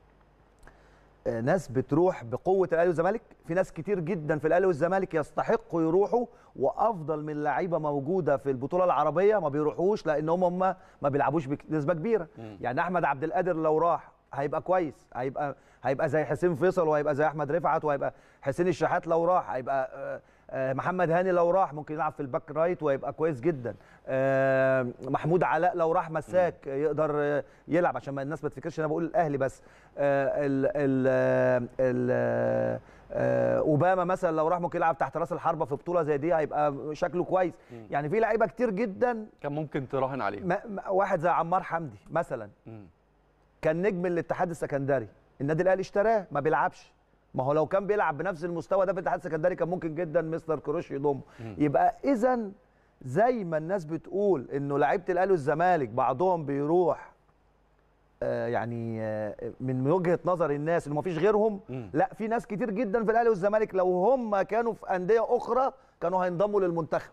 آه، ناس بتروح بقوة الأهلي والزمالك في ناس كتير جدا في الأهلي والزمالك يستحقوا يروحوا وأفضل من لعيبة موجودة في البطولة العربية ما بيروحوش لأن هم هم ما بيلعبوش بنسبة كبيرة مم. يعني أحمد عبد القادر لو راح هيبقى كويس هيبقى هيبقى زي حسين فيصل وهيبقى زي أحمد رفعت وهيبقى حسين الشحات لو راح هيبقى آه، آه، محمد هاني لو راح ممكن يلعب في الباك رايت وهيبقى كويس جدا آه، محمود علاء لو راح مساك يقدر آه، يلعب عشان ما الناس ما تفتكرش انا بقول الاهلي بس آه، ال ال ال آه، اوباما مثلا لو راح ممكن يلعب تحت راس الحربه في بطوله زي دي هيبقى شكله كويس يعني في لعيبه كتير جدا كان ممكن تراهن عليه ما ما- واحد زي عمار حمدي مثلا مم. كان نجم الاتحاد السكندري النادي الاهلي اشتراه ما بيلعبش ما هو لو كان بيلعب بنفس المستوى ده في الاتحاد السكندري كان ممكن جدا مستر كروش يضمه يبقى اذا زي ما الناس بتقول انه لعيبه الاهلي والزمالك بعضهم بيروح آه يعني آه من وجهه نظر الناس انه ما فيش غيرهم مم. لا في ناس كتير جدا في الاهلي والزمالك لو هم كانوا في انديه اخرى كانوا هينضموا للمنتخب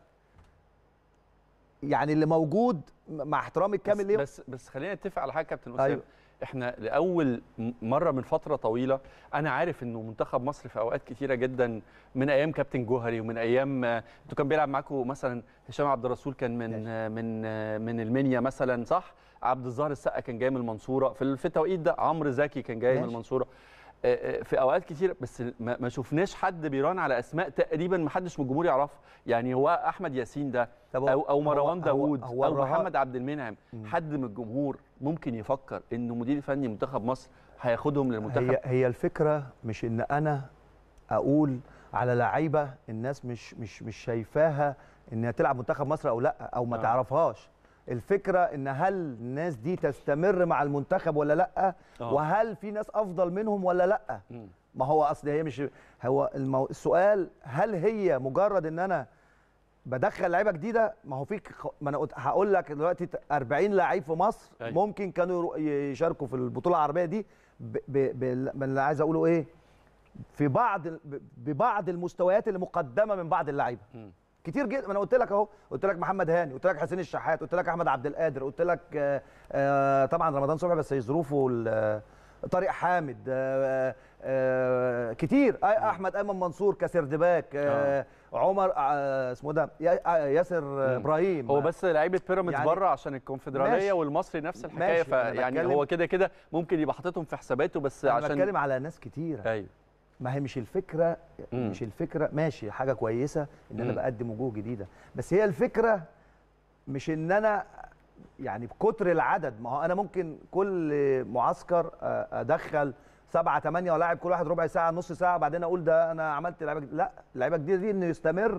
يعني اللي موجود مع احترامي الكامل بس ليهم بس بس خلينا نتفق على حاجه كابتن اسامه أيوة. أيوه. احنا لاول م- مره من فتره طويله انا عارف انه منتخب مصر في اوقات كتيره جدا من ايام كابتن جوهري ومن ايام آه، انتوا كان بيلعب معاكم مثلا هشام عبد الرسول كان من آه، من آه، من المنيا مثلا صح عبد الظاهر السقا كان جاي من المنصوره في ال- في التوقيت ده عمرو زكي كان جاي من ماشي. المنصوره آه، آه، في اوقات كتير بس ما ما شفناش حد بيران على اسماء تقريبا ما حدش من الجمهور يعرفها يعني هو احمد ياسين ده طب هو- او او مروان هو- داوود هو او الرهان- محمد عبد المنعم حد من الجمهور ممكن يفكر انه مدير فني منتخب مصر هياخدهم للمنتخب هي هي الفكره مش ان انا اقول على لعيبه الناس مش مش مش شايفاها انها تلعب منتخب مصر او لا او ما آه. آه. تعرفهاش الفكره ان هل الناس دي تستمر مع المنتخب ولا لا آه. وهل في ناس افضل منهم ولا لا مم. ما هو اصل هي مش هو المو... السؤال هل هي مجرد ان انا بدخل لعيبه جديده ما هو في خ- ما انا قلت هقول لك دلوقتي ت- 40 لعيب في مصر أيوة. ممكن كانوا يرو- يشاركوا في البطوله العربيه دي ب... ب... ب... من اللي عايز اقوله ايه في بعض ال- ب... ببعض المستويات اللي مقدمه من بعض اللعيبه مم. كتير جدا ما انا قلت لك اهو قلت لك محمد هاني قلت لك حسين الشحات قلت لك احمد عبد القادر قلت لك آه، آه، طبعا رمضان صبحي بس ظروفه ال- آه، طارق حامد آه، آه، كتير آه، احمد ايمن منصور كسردباك آه، عمر آه، اسمه ده يا- آه، ياسر آه، ابراهيم هو بس لعيبه بيراميدز يعني- بره عشان الكونفدراليه ماشي. والمصري نفس الحكايه ماشي، أنا فيعني بتكلم- هو كده كده ممكن يبقى حاططهم في حساباته بس انا عشان بتكلم على ناس كتيره ايوه ما هي مش الفكره مم. مش الفكره ماشي حاجه كويسه ان انا مم. بقدم وجوه جديده بس هي الفكره مش ان انا يعني بكتر العدد ما هو انا ممكن كل معسكر آه، ادخل سبعة ثمانية ولاعب كل واحد ربع ساعة نص ساعة بعدين اقول ده انا عملت لعيبة جديدة. لا اللعيبة الجديدة دي انه يستمر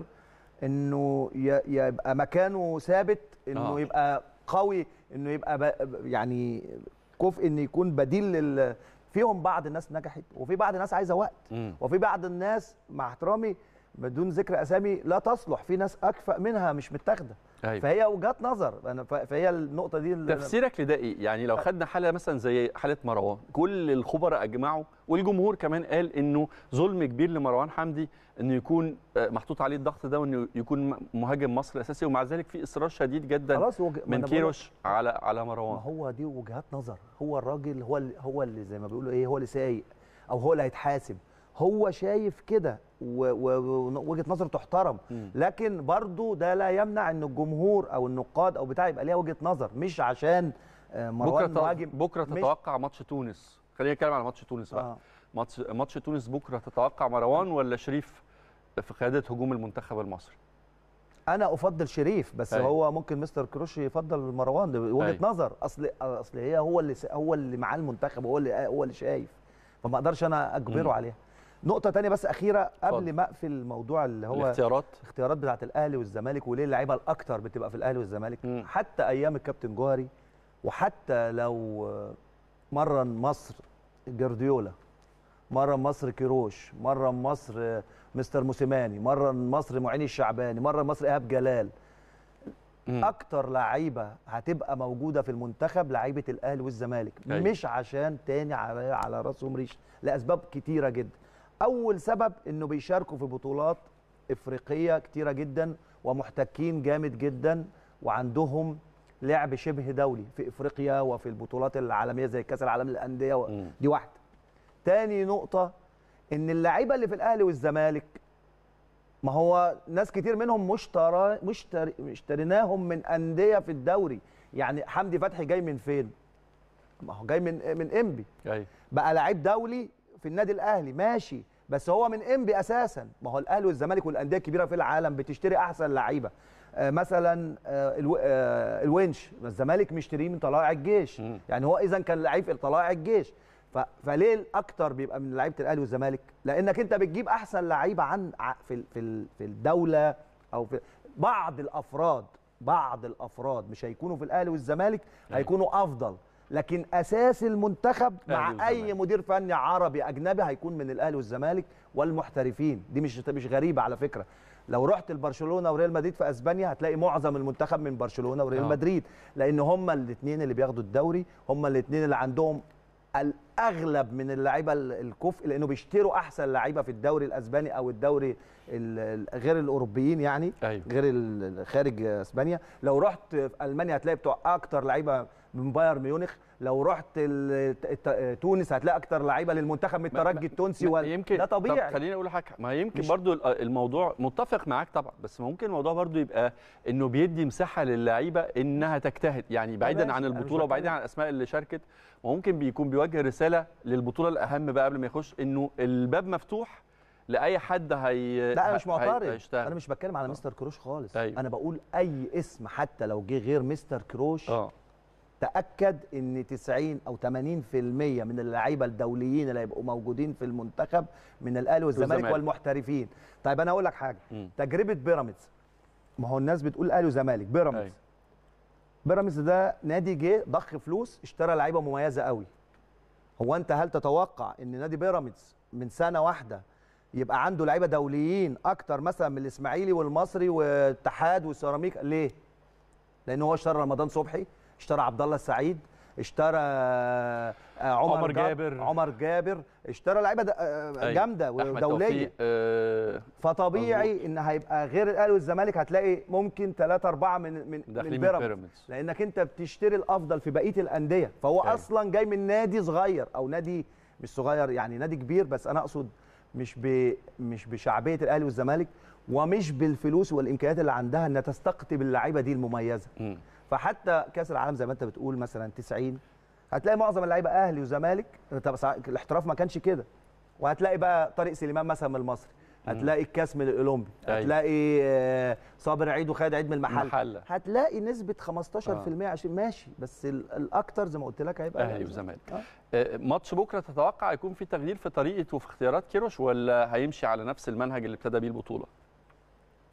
انه ي- يبقى مكانه ثابت انه آه. يبقى قوي انه يبقى ب- يعني كفء انه يكون بديل لل فيهم بعض الناس نجحت وفي بعض الناس عايزه وقت مم. وفي بعض الناس مع احترامي بدون ذكر اسامي لا تصلح في ناس اكفأ منها مش متاخده أيوة. فهي وجهات نظر انا ف- فهي النقطه دي اللي- تفسيرك لده ايه؟ يعني لو خدنا حاله مثلا زي حاله مروان، كل الخبراء اجمعوا والجمهور كمان قال انه ظلم كبير لمروان حمدي انه يكون آه، محطوط عليه الضغط ده وانه يكون م- مهاجم مصر الاساسي ومع ذلك في اصرار شديد جدا خلاص وج... ما من أنا بقول لك- كيروش على على ما مروان. هو دي وجهات نظر هو الراجل هو اللي هو اللي زي ما بيقولوا ايه هو اللي سايق او هو اللي هيتحاسب هو شايف كده و- و- ووجهه نظر تحترم مم. لكن برضو ده لا يمنع ان الجمهور او النقاد او بتاع يبقى ليها وجهه نظر مش عشان آه، بكره مروان ت- مهاجم بكره مش- تتوقع ماتش تونس، خلينا نتكلم على ماتش تونس بقى. آه. ماتش ماتش تونس بكره تتوقع مروان ولا شريف في قياده هجوم المنتخب المصري؟ انا افضل شريف بس أيوة. هو ممكن مستر كروش يفضل مروان ده وجهه أيوة. نظر اصل اصل هي هو اللي هو اللي معاه المنتخب هو اللي هو اللي شايف فما اقدرش انا مم. اجبره عليها نقطه تانية بس اخيره قبل اتفضل. ما اقفل الموضوع اللي هو الاختيارات الاختيارات بتاعت الاهلي والزمالك وليه اللعيبه الاكتر بتبقى في الاهلي والزمالك مم. حتى ايام الكابتن جوهري وحتى لو مرن مصر جارديولا مرن مصر كيروش مرن مصر مستر موسيماني مرن مصر معين الشعباني مرن مصر ايهاب جلال مم. اكتر لعيبه هتبقى موجوده في المنتخب لعيبه الاهلي والزمالك أيوة. مش عشان تاني على على راسهم ريش لاسباب كتيره جدا اول سبب انه بيشاركوا في بطولات افريقيه كتيره جدا ومحتكين جامد جدا وعندهم لعب شبه دولي في افريقيا وفي البطولات العالميه زي كاس العالم للانديه و... مم. دي واحده تاني نقطه ان اللعيبه اللي في الاهلي والزمالك ما هو ناس كتير منهم مشترى مشتري اشتريناهم من انديه في الدوري يعني حمدي فتحي جاي من فين ما هو جاي من من انبي ايوه بقى لعيب دولي في النادي الاهلي ماشي بس هو من انبي اساسا ما هو الاهلي والزمالك والانديه الكبيره في العالم بتشتري احسن لعيبه آه مثلا آه الو... آه الونش الزمالك مشتريه من طلائع الجيش مم. يعني هو اذا كان لعيب في طلائع الجيش ف... فليه الاكتر بيبقى من لعيبه الاهلي والزمالك لانك انت بتجيب احسن لعيبه عن ع- في ال- في ال- في الدوله او في بعض الافراد بعض الافراد مش هيكونوا في الاهلي والزمالك أيوة. هيكونوا افضل لكن اساس المنتخب أهلي مع اي والزمالك. مدير فني عربي اجنبي هيكون من الاهلي والزمالك والمحترفين دي مش مش غريبه على فكره لو رحت لبرشلونه وريال مدريد في اسبانيا هتلاقي معظم المنتخب من برشلونه وريال آه. مدريد لان هما الاثنين اللي بياخدوا الدوري هما الاثنين اللي عندهم الاغلب من اللعيبه ال- الكفء لانه بيشتروا احسن لعيبه في الدوري الاسباني او الدوري ال- ال- غير الاوروبيين يعني ايوه غير ال- خارج اسبانيا لو رحت في المانيا هتلاقي بتوع اكتر لعيبه من بايرن ميونخ لو رحت ال- ت- تونس هتلاقي اكتر لعيبه للمنتخب من ما- الترجي التونسي ما وال... يمكن ده طب طبيعي خليني اقول حاجه ما يمكن مش- برضو ال- الموضوع متفق معاك طبعا بس ممكن الموضوع برضو يبقى انه بيدي مساحه للعيبه انها تجتهد يعني بعيدا ماشي، عن أنا مش البطوله وبعيدا بتكلم. عن الاسماء اللي شاركت وممكن بيكون بيوجه رساله للبطوله الاهم بقى قبل ما يخش انه الباب مفتوح لاي حد هي لا انا مش هي- معترض هيشتغل انا مش بتكلم على مستر كروش خالص أيوة. انا بقول اي اسم حتى لو جه غير مستر كروش اه تاكد ان 90 او 80% من اللعيبه الدوليين اللي هيبقوا موجودين في المنتخب من الاهلي والزمالك والزمالك. والمحترفين طيب انا اقول لك حاجه مم. تجربه بيراميدز ما هو الناس بتقول اهلي وزمالك بيراميدز أيوة. بيراميدز ده نادي جه ضخ فلوس اشترى لعيبه مميزه قوي هو انت هل تتوقع ان نادي بيراميدز من سنه واحده يبقى عنده لعيبه دوليين اكتر مثلا من الاسماعيلي والمصري والاتحاد والسيراميكا ليه لان هو اشترى رمضان صبحي اشترى عبد الله السعيد اشترى آه، عمر, عمر جاب- جابر. عمر جابر اشترى لعيبه د- آه، أيوة. جامده احمد ودوليه توفيق آه فطبيعي ان هيبقى غير الاهلي والزمالك هتلاقي ممكن ثلاثة أربعة من من من داخلين من بيراميدز بيراميدز لانك انت بتشتري الافضل في بقيه الانديه فهو أيوة. اصلا جاي من نادي صغير او نادي مش صغير يعني نادي كبير بس انا اقصد مش ب مش بشعبيه الاهلي والزمالك ومش بالفلوس والامكانيات اللي عندها انها تستقطب اللعيبه دي المميزه مم. فحتى كاس العالم زي ما انت بتقول مثلا 90 هتلاقي معظم اللعيبه اهلي وزمالك طب سا- الاحتراف ما كانش كده وهتلاقي بقى طارق سليمان مثلا من المصري هتلاقي الكاس من الاولمبي أيوة. هتلاقي آه، صابر عيد وخالد عيد من المحل المحلة. هتلاقي نسبه 15% 20 ماشي بس ال- الاكتر زي ما قلت لك هيبقى اهلي وزمالك آه. آه، ماتش بكره تتوقع يكون في تغيير في طريقه وفي اختيارات كيروش ولا هيمشي على نفس المنهج اللي ابتدى بيه البطوله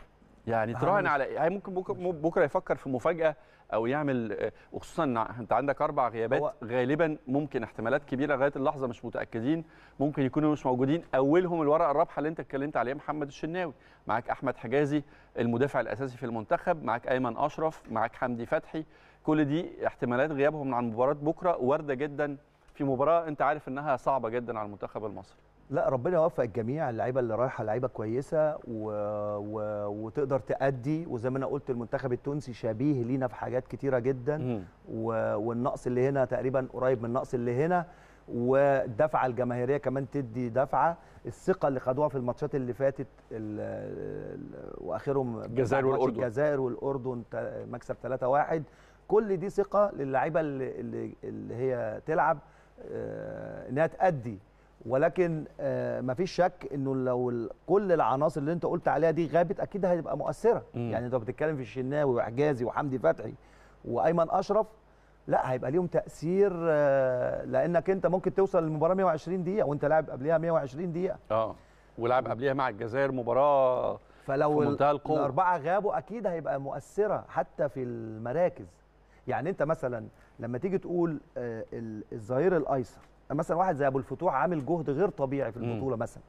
يعني محمد تراهن الش- على هي ممكن بكره بكره يفكر في مفاجاه او يعمل آه، وخصوصا ان انت عندك اربع غيابات هو- غالبا ممكن احتمالات كبيره لغايه اللحظه مش متاكدين ممكن يكونوا مش موجودين اولهم الورقه الرابحه اللي انت اتكلمت عليها محمد الشناوي معاك احمد حجازي المدافع الاساسي في المنتخب معاك ايمن اشرف معاك حمدي فتحي كل دي احتمالات غيابهم عن مباراه بكره وارده جدا في مباراه انت عارف انها صعبه جدا على المنتخب المصري لا ربنا يوفق الجميع اللعيبه اللي رايحه لعيبه كويسه و... و... وتقدر تأدي وزي ما انا قلت المنتخب التونسي شبيه لينا في حاجات كتيره جدا مم. و... والنقص اللي هنا تقريبا قريب من النقص اللي هنا والدفعه الجماهيريه كمان تدي دفعه الثقه اللي خدوها في الماتشات اللي فاتت ال... ال... واخرهم الجزائر بعد ماتش والأردن. الجزائر والاردن ت- مكسب 3-1 كل دي ثقه للعيبه اللي, اللي, اللي هي تلعب آه، انها تأدي ولكن آه، مفيش شك انه لو ال- كل العناصر اللي انت قلت عليها دي غابت اكيد هتبقى مؤثره مم. يعني انت بتتكلم في الشناوي وحجازي وحمدي فتحي وايمن اشرف لا هيبقى ليهم تاثير آه، لانك انت ممكن توصل للمباراه 120 دقيقه وانت لاعب قبلها 120 دقيقه اه ولعب قبليها مع الجزائر مباراه فلو في ال- منتهى القوة. الاربعه غابوا اكيد هيبقى مؤثره حتى في المراكز يعني انت مثلا لما تيجي تقول آه، ال- الظهير الايسر مثلا واحد زي ابو الفتوح عامل جهد غير طبيعي في مم. البطوله مثلا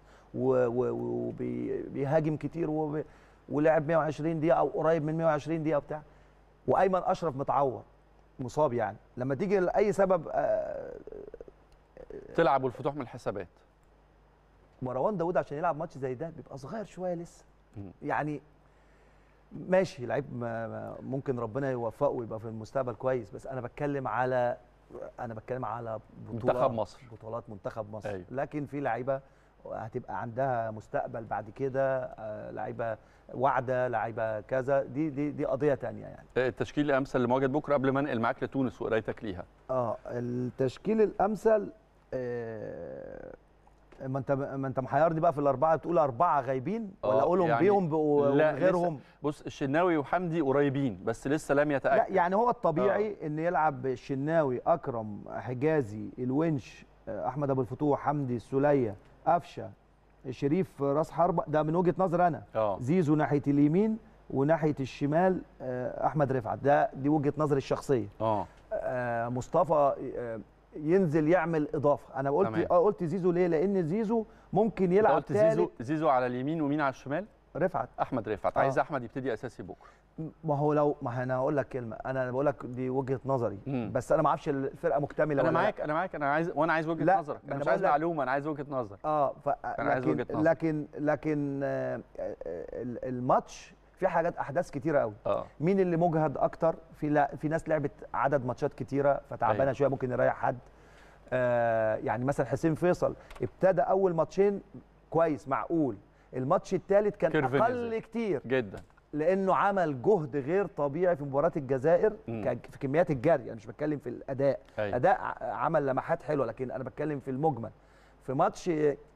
وبيهاجم كتير وب- ولعب 120 دقيقه او قريب من 120 دقيقه بتاع وايمن اشرف متعور مصاب يعني لما تيجي لاي سبب آه، تلعب والفتوح من الحسابات مروان داوود عشان يلعب ماتش زي ده بيبقى صغير شويه لسه مم. يعني ماشي لعيب ما- ما- ممكن ربنا يوفقه ويبقى في المستقبل كويس بس انا بتكلم على انا بتكلم على بطولة منتخب مصر. بطولات منتخب مصر أيوة. لكن في لعيبه هتبقى عندها مستقبل بعد كده آه، لعيبه واعده لعيبه كذا دي دي دي قضيه تانية يعني التشكيل الامثل لمواجهه بكره قبل ما انقل معاك لتونس وقرايتك ليها اه التشكيل الامثل آه، ما انت ما انت محيرني بقى في الاربعه بتقول اربعه غايبين ولا آه، اقولهم يعني بيهم و- لا، وغيرهم بص الشناوي وحمدي قريبين بس لسه لم يتاكد لا يعني هو الطبيعي ان يلعب الشناوي اكرم حجازي الونش آه، احمد ابو الفتوح حمدي السوليه قفشه شريف راس حربه ده من وجهه نظر انا اه زيزو ناحيه اليمين وناحيه الشمال آه، احمد رفعت ده دي وجهه نظري الشخصيه اه آه، مصطفى آه، ينزل يعمل اضافه انا قلت تمام. اه قلت زيزو ليه لان زيزو ممكن انت يلعب قلت زيزو تالت زيزو على اليمين ومين على الشمال رفعت احمد رفعت آه. عايز احمد يبتدي اساسي بكره ما هو لو ما انا هقول لك كلمه انا بقول لك دي وجهه نظري مم. بس انا ما اعرفش الفرقه مكتمله انا ولا لا. معاك انا معاك انا عايز وانا عايز وجهه لا، نظرك أنا انا مش بقول عايز لك- معلومه انا عايز وجهه نظر اه ف... أنا عايز وجهة لكن نظر. لكن لكن آه، آه، ال- الماتش في حاجات احداث كتيره قوي اه مين اللي مجهد اكتر في لا في ناس لعبت عدد ماتشات كتيره فتعبانه أيوة. شويه ممكن يريح حد آه يعني مثلا حسين فيصل ابتدى اول ماتشين كويس معقول الماتش الثالث كان كيرف اقل نزل. كتير جدا لانه عمل جهد غير طبيعي في مباراه الجزائر مم. ك- في كميات الجري انا مش بتكلم في الاداء أيوة. اداء ع- عمل لمحات حلوه لكن انا بتكلم في المجمل في ماتش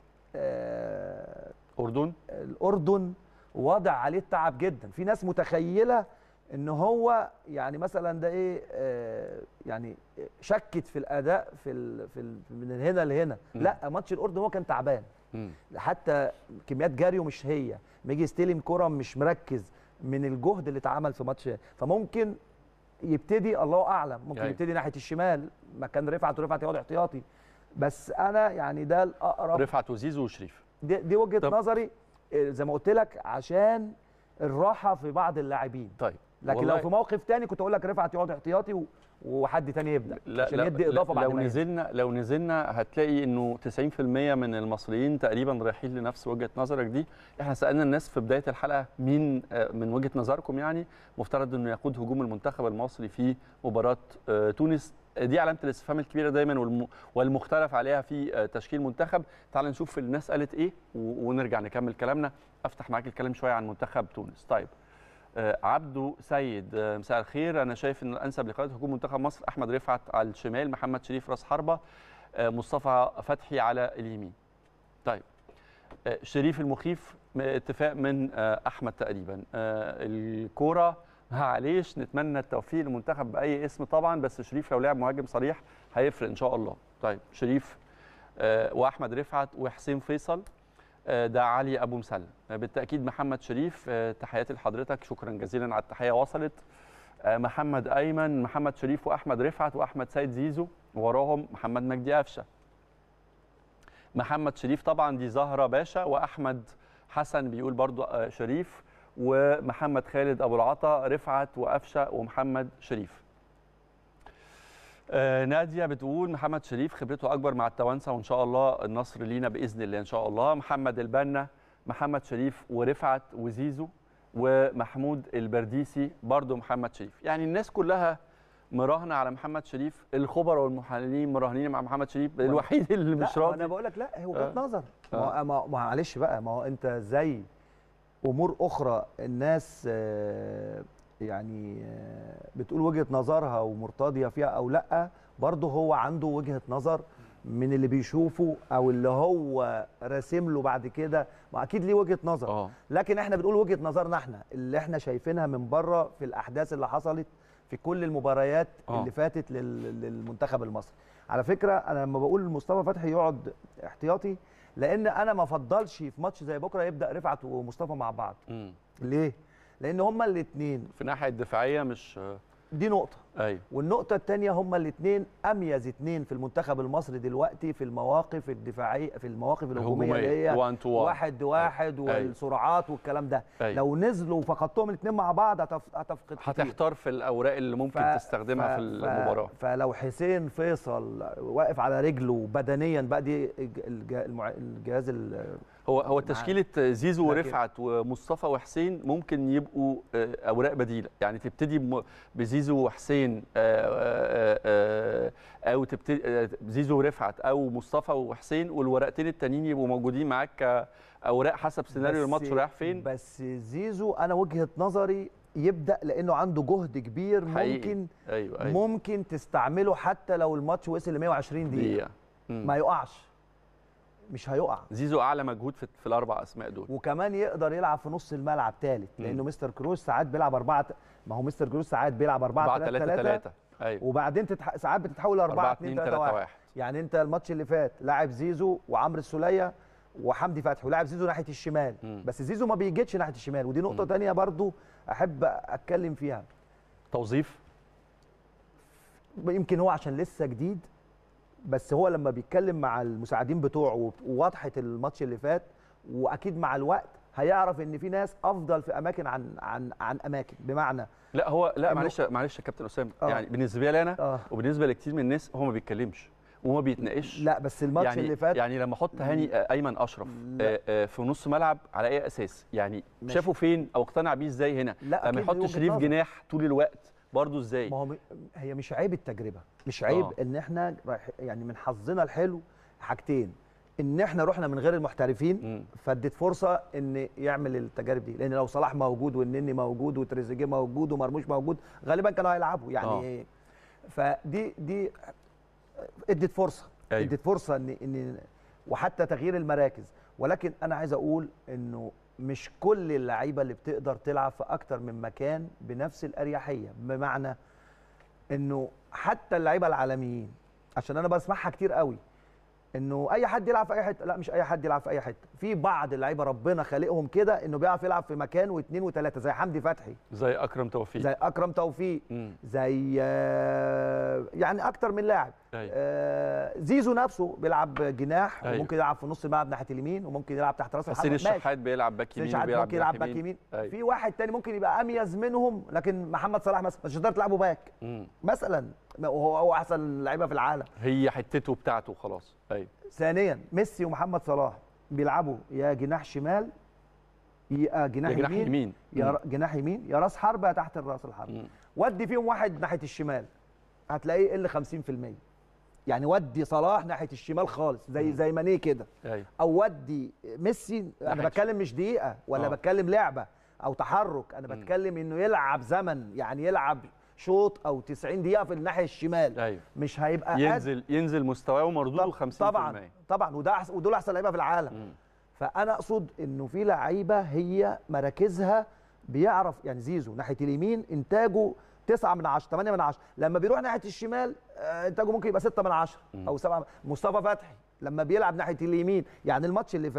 آه اردن الاردن وضع عليه التعب جدا في ناس متخيله ان هو يعني مثلا ده ايه آه يعني شكت في الاداء في ال في ال من هنا لهنا مم. لا ماتش الاردن هو كان تعبان مم. حتى كميات جريه مش هي ما يجي يستلم كره مش مركز من الجهد اللي اتعمل في ماتش فممكن يبتدي الله اعلم ممكن أيوة. يبتدي ناحيه الشمال مكان رفعت ورفعت يقعد احتياطي بس انا يعني ده الاقرب رفعت وزيزو وشريف دي, دي وجهه طب- نظري إيه، زي ما قلت لك عشان الراحه في بعض اللاعبين طيب لكن والله- لو في موقف تاني كنت اقول لك رفعت يقعد احتياطي و... وحد تاني يبدا لا عشان لا يدي اضافه بعد لو ما ينزل. نزلنا لو نزلنا هتلاقي انه 90% من المصريين تقريبا رايحين لنفس وجهه نظرك دي احنا سالنا الناس في بدايه الحلقه مين آه، من وجهه نظركم يعني مفترض انه يقود هجوم المنتخب المصري في مباراه آه، تونس دي علامه الاستفهام الكبيره دايما والم- والمختلف عليها في آه، تشكيل منتخب تعال نشوف الناس قالت ايه و- ونرجع نكمل كلامنا افتح معاك الكلام شويه عن منتخب تونس طيب آه، عبدو سيد آه، مساء الخير انا شايف ان الانسب لقياده هجوم منتخب مصر احمد رفعت على الشمال محمد شريف راس حربه آه، مصطفى فتحي على اليمين طيب آه، شريف المخيف م- اتفاق من آه، احمد تقريبا آه، الكوره معليش نتمنى التوفيق للمنتخب باي اسم طبعا بس شريف لو لعب مهاجم صريح هيفرق ان شاء الله طيب شريف آه، واحمد رفعت وحسين فيصل آه، ده علي ابو مسلم آه، بالتاكيد محمد شريف آه، تحياتي لحضرتك شكرا جزيلا على التحيه وصلت آه، محمد ايمن محمد شريف واحمد رفعت واحمد سيد زيزو وراهم محمد مجدي قفشه محمد شريف طبعا دي زهره باشا واحمد حسن بيقول برضو آه، شريف ومحمد خالد ابو العطا رفعت وقفشه ومحمد شريف آه، ناديه بتقول محمد شريف خبرته اكبر مع التوانسه وان شاء الله النصر لينا باذن الله ان شاء الله محمد البنا محمد شريف ورفعت وزيزو ومحمود البرديسي برضو محمد شريف يعني الناس كلها مراهنه على محمد شريف الخبراء والمحللين مراهنين مع محمد شريف الوحيد اللي لا، مش ما راضي انا بقول لك لا هي آه. وجهه نظر ما آه. هو- ما هو- معلش بقى ما هو انت زي امور اخرى الناس آه، يعني آه، بتقول وجهه نظرها ومرتضيه فيها او لا برضه هو عنده وجهه نظر من اللي بيشوفه او اللي هو راسم له بعد كده ما اكيد ليه وجهه نظر اه لكن احنا بنقول وجهه نظرنا احنا اللي احنا شايفينها من بره في الاحداث اللي حصلت في كل المباريات آه. اللي فاتت لل- للمنتخب المصري على فكره انا لما بقول مصطفى فتحي يقعد احتياطي لان انا ما افضلش في ماتش زي بكره يبدا رفعت ومصطفى مع بعض مم. ليه لان هما الاثنين في الناحيه الدفاعيه مش دي نقطه ايوه والنقطة الثانية هما الاثنين أميز اثنين في المنتخب المصري دلوقتي في المواقف الدفاعية في المواقف الهجومية اللي هي وان تو وان واحد واحد أيوة. والسرعات والكلام ده أيوة. لو نزلوا وفقدتهم الاثنين مع بعض هتف- هتفقد كتير. هتحتار في الاوراق اللي ممكن ف- تستخدمها ف- في ف- المباراه فلو حسين فيصل واقف على رجله بدنيا بقى دي الج- الج- المع- الجهاز ال- هو هو تشكيله زيزو لكن- ورفعت ومصطفى وحسين ممكن يبقوا آه، اوراق بديله يعني تبتدي بم- بزيزو وحسين آه، آه، آه، او تبتدي آه، زيزو ورفعت او مصطفى وحسين والورقتين التانيين يبقوا موجودين معاك كاوراق حسب سيناريو بس- الماتش رايح فين بس زيزو انا وجهة نظري يبدأ لأنه عنده جهد كبير حقيقي. ممكن ايوه ايوه ممكن تستعمله حتى لو الماتش وصل ل 120 دقيقة دقيقه مم. ما يقعش مش هيقع زيزو اعلى مجهود في, في الاربع اسماء دول وكمان يقدر يلعب في نص الملعب ثالث مم. لانه مستر كروز ساعات بيلعب اربعه ما هو مستر كروز ساعات بيلعب 4 4 3 3 3 3 ايوه وبعدين تتح... ساعات بتتحول 4 2 3 1 1 يعني انت الماتش اللي فات لاعب زيزو وعمرو السوليه وحمدي فتحي ولاعب زيزو ناحيه الشمال مم. بس زيزو ما بيجيتش ناحيه الشمال ودي نقطه مم. تانية برضو احب اتكلم فيها توظيف يمكن هو عشان لسه جديد بس هو لما بيتكلم مع المساعدين بتوعه ووضحت الماتش اللي فات واكيد مع الوقت هيعرف ان في ناس افضل في اماكن عن عن عن اماكن بمعنى لا هو لا إنه- معلش معلش يا كابتن اسامه آه. يعني بالنسبه لي انا اه وبالنسبه لكتير من الناس هو ما بيتكلمش وما بيتناقش لا بس الماتش يعني اللي فات يعني لما احط هاني آه، ايمن اشرف لا. آه، آه، في نص ملعب على اي اساس يعني ماشي. شافه فين او اقتنع بيه ازاي هنا لا لما أكيد يحط دي وجهة شريف نظر. جناح طول الوقت برضه ازاي ما هو م- هي مش عيب التجربه مش عيب آه. ان احنا رايح يعني من حظنا الحلو حاجتين ان احنا رحنا من غير المحترفين مم. فادت فرصه ان يعمل التجارب دي لان لو صلاح موجود والنني موجود وتريزيجيه موجود ومرموش موجود غالبا كانوا هيلعبوا يعني فدي دي ادت فرصه أيوة. ادت فرصه ان ان وحتى تغيير المراكز ولكن انا عايز اقول انه مش كل اللعيبه اللي بتقدر تلعب في اكتر من مكان بنفس الاريحيه بمعنى انه حتى اللعيبه العالميين عشان انا بسمعها كتير قوي انه اي حد يلعب في اي حته لا مش اي حد يلعب في اي حته في بعض اللعيبه ربنا خالقهم كده انه بيعرف يلعب في مكان واثنين وثلاثه زي حمدي فتحي زي اكرم توفيق زي اكرم توفيق مم. زي آه، يعني اكتر من لاعب أيوة. آه، زيزو نفسه بيلعب جناح أيوة. وممكن يلعب في نص الملعب ناحيه اليمين وممكن يلعب تحت راس حسين الحربه ماشي. الشحات بيلعب باك حسين يمين الشحات وبيلعب ممكن يلعب باك يمين أيوة. في واحد تاني ممكن يبقى اميز منهم لكن محمد صلاح مثلا مش هتقدر تلعبه باك مم. مثلا وهو هو احسن لعيبه في العالم هي حتته بتاعته خلاص ايوه ثانيا ميسي ومحمد صلاح بيلعبوا يا جناح شمال يا جناح, يا جناح يمين, يمين يا مم. ر- جناح يمين يا راس حربه يا تحت الراس الحربه مم. ودي فيهم واحد ناحيه الشمال هتلاقيه يقل 50% يعني ودي صلاح ناحيه الشمال خالص زي زي مانيه كده ايوه او ودي ميسي انا ناحية بتكلم مش دقيقه ولا آه. بتكلم لعبه او تحرك انا مم. بتكلم انه يلعب زمن يعني يلعب شوط او 90 دقيقه في الناحيه الشمال ايوه مش هيبقى قد- ينزل ينزل مستواه ومردوده طب- 50% طبعا طبعا وده أحسن ودول احسن لعيبه في العالم مم. فانا اقصد انه في لعيبه هي مراكزها بيعرف يعني زيزو ناحيه اليمين انتاجه 9 من 10 8 من 10 لما بيروح ناحيه الشمال آه، انتاجه ممكن يبقى 6 من 10 او 7 مصطفى فتحي لما بيلعب ناحيه اليمين يعني الماتش اللي فات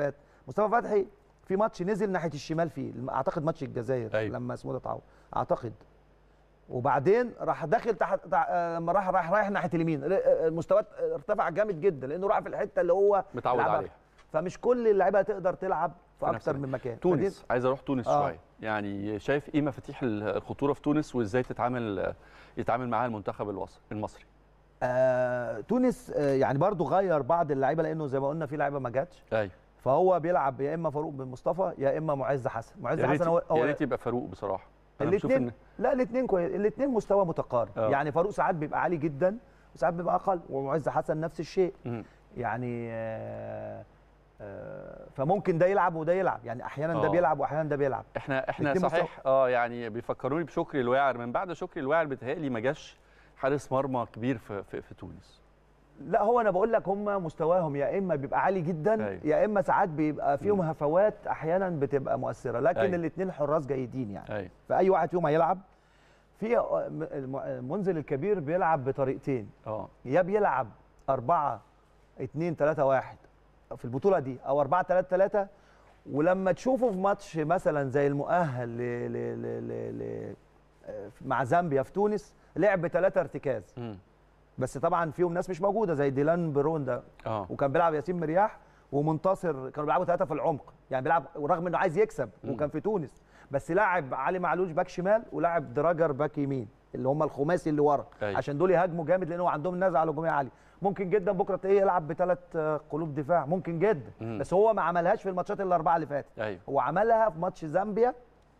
مصطفى فتحي في ماتش نزل ناحيه الشمال فيه اعتقد ماتش الجزائر أيوة. لما اسمه ده تعور اعتقد وبعدين راح داخل تحت تع- آه، لما راح راح رايح ناحيه اليمين ر- آه، مستواه ارتفع جامد جدا لانه راح في الحته اللي هو متعود لعبها. عليها. فمش كل اللعيبه تقدر تلعب في في نفس اكتر الوقت. من مكان تونس عايز اروح تونس آه. شويه يعني شايف ايه مفاتيح الخطوره في تونس وازاي تتعامل يتعامل معاها المنتخب الوص- المصري آه تونس آه يعني برضو غير بعض اللعيبه لانه زي ما قلنا في لعيبه ما جاتش ايوه فهو بيلعب يا اما فاروق بن مصطفى يا اما معز حسن معز يا ريت حسن هو, يا هو ريت يبقى فاروق بصراحه أنا بشوف الاثنين إن- لا الاثنين كويس الاثنين مستوى متقارب آه. يعني فاروق ساعات بيبقى عالي جدا وساعات بيبقى اقل ومعز حسن نفس الشيء مم. يعني آه آه فممكن ده يلعب وده يلعب يعني احيانا ده آه. بيلعب واحيانا ده بيلعب احنا احنا الاتنين صحيح اه يعني بيفكروني بشكري الواعر من بعد شكري الواعر بيتهيألي ما جاش حارس مرمى كبير في في, في تونس لا هو انا بقول لك هم مستواهم يا اما بيبقى عالي جدا أيوة. يا اما ساعات بيبقى فيهم هفوات احيانا بتبقى مؤثره لكن أيوة. الاثنين حراس جيدين يعني ايوه فاي واحد فيهم هيلعب في الم- منزل الكبير بيلعب بطريقتين اه يا بيلعب 4 2 3 1 في البطوله دي او 4 3 3 ولما تشوفه في ماتش مثلا زي المؤهل ل... ل... ل... ل... ل... آه، مع زامبيا في تونس لعب بثلاثه ارتكاز مم. بس طبعا فيهم ناس مش موجوده زي ديلان برون ده اه وكان بيلعب ياسين مرياح ومنتصر كانوا بيلعبوا ثلاثه في العمق يعني بيلعب ورغم انه عايز يكسب مم. وكان في تونس بس لاعب علي معلوش باك شمال ولاعب دراجر باك يمين اللي هم الخماسي اللي ورا أيوة. عشان دول يهاجموا جامد لان هو عندهم نزعه هجوميه عاليه ممكن جدا بكره تلاقيه يلعب بثلاث قلوب دفاع ممكن جدا مم. بس هو ما عملهاش في الماتشات الاربعه اللي فاتت ايوه هو عملها في ماتش زامبيا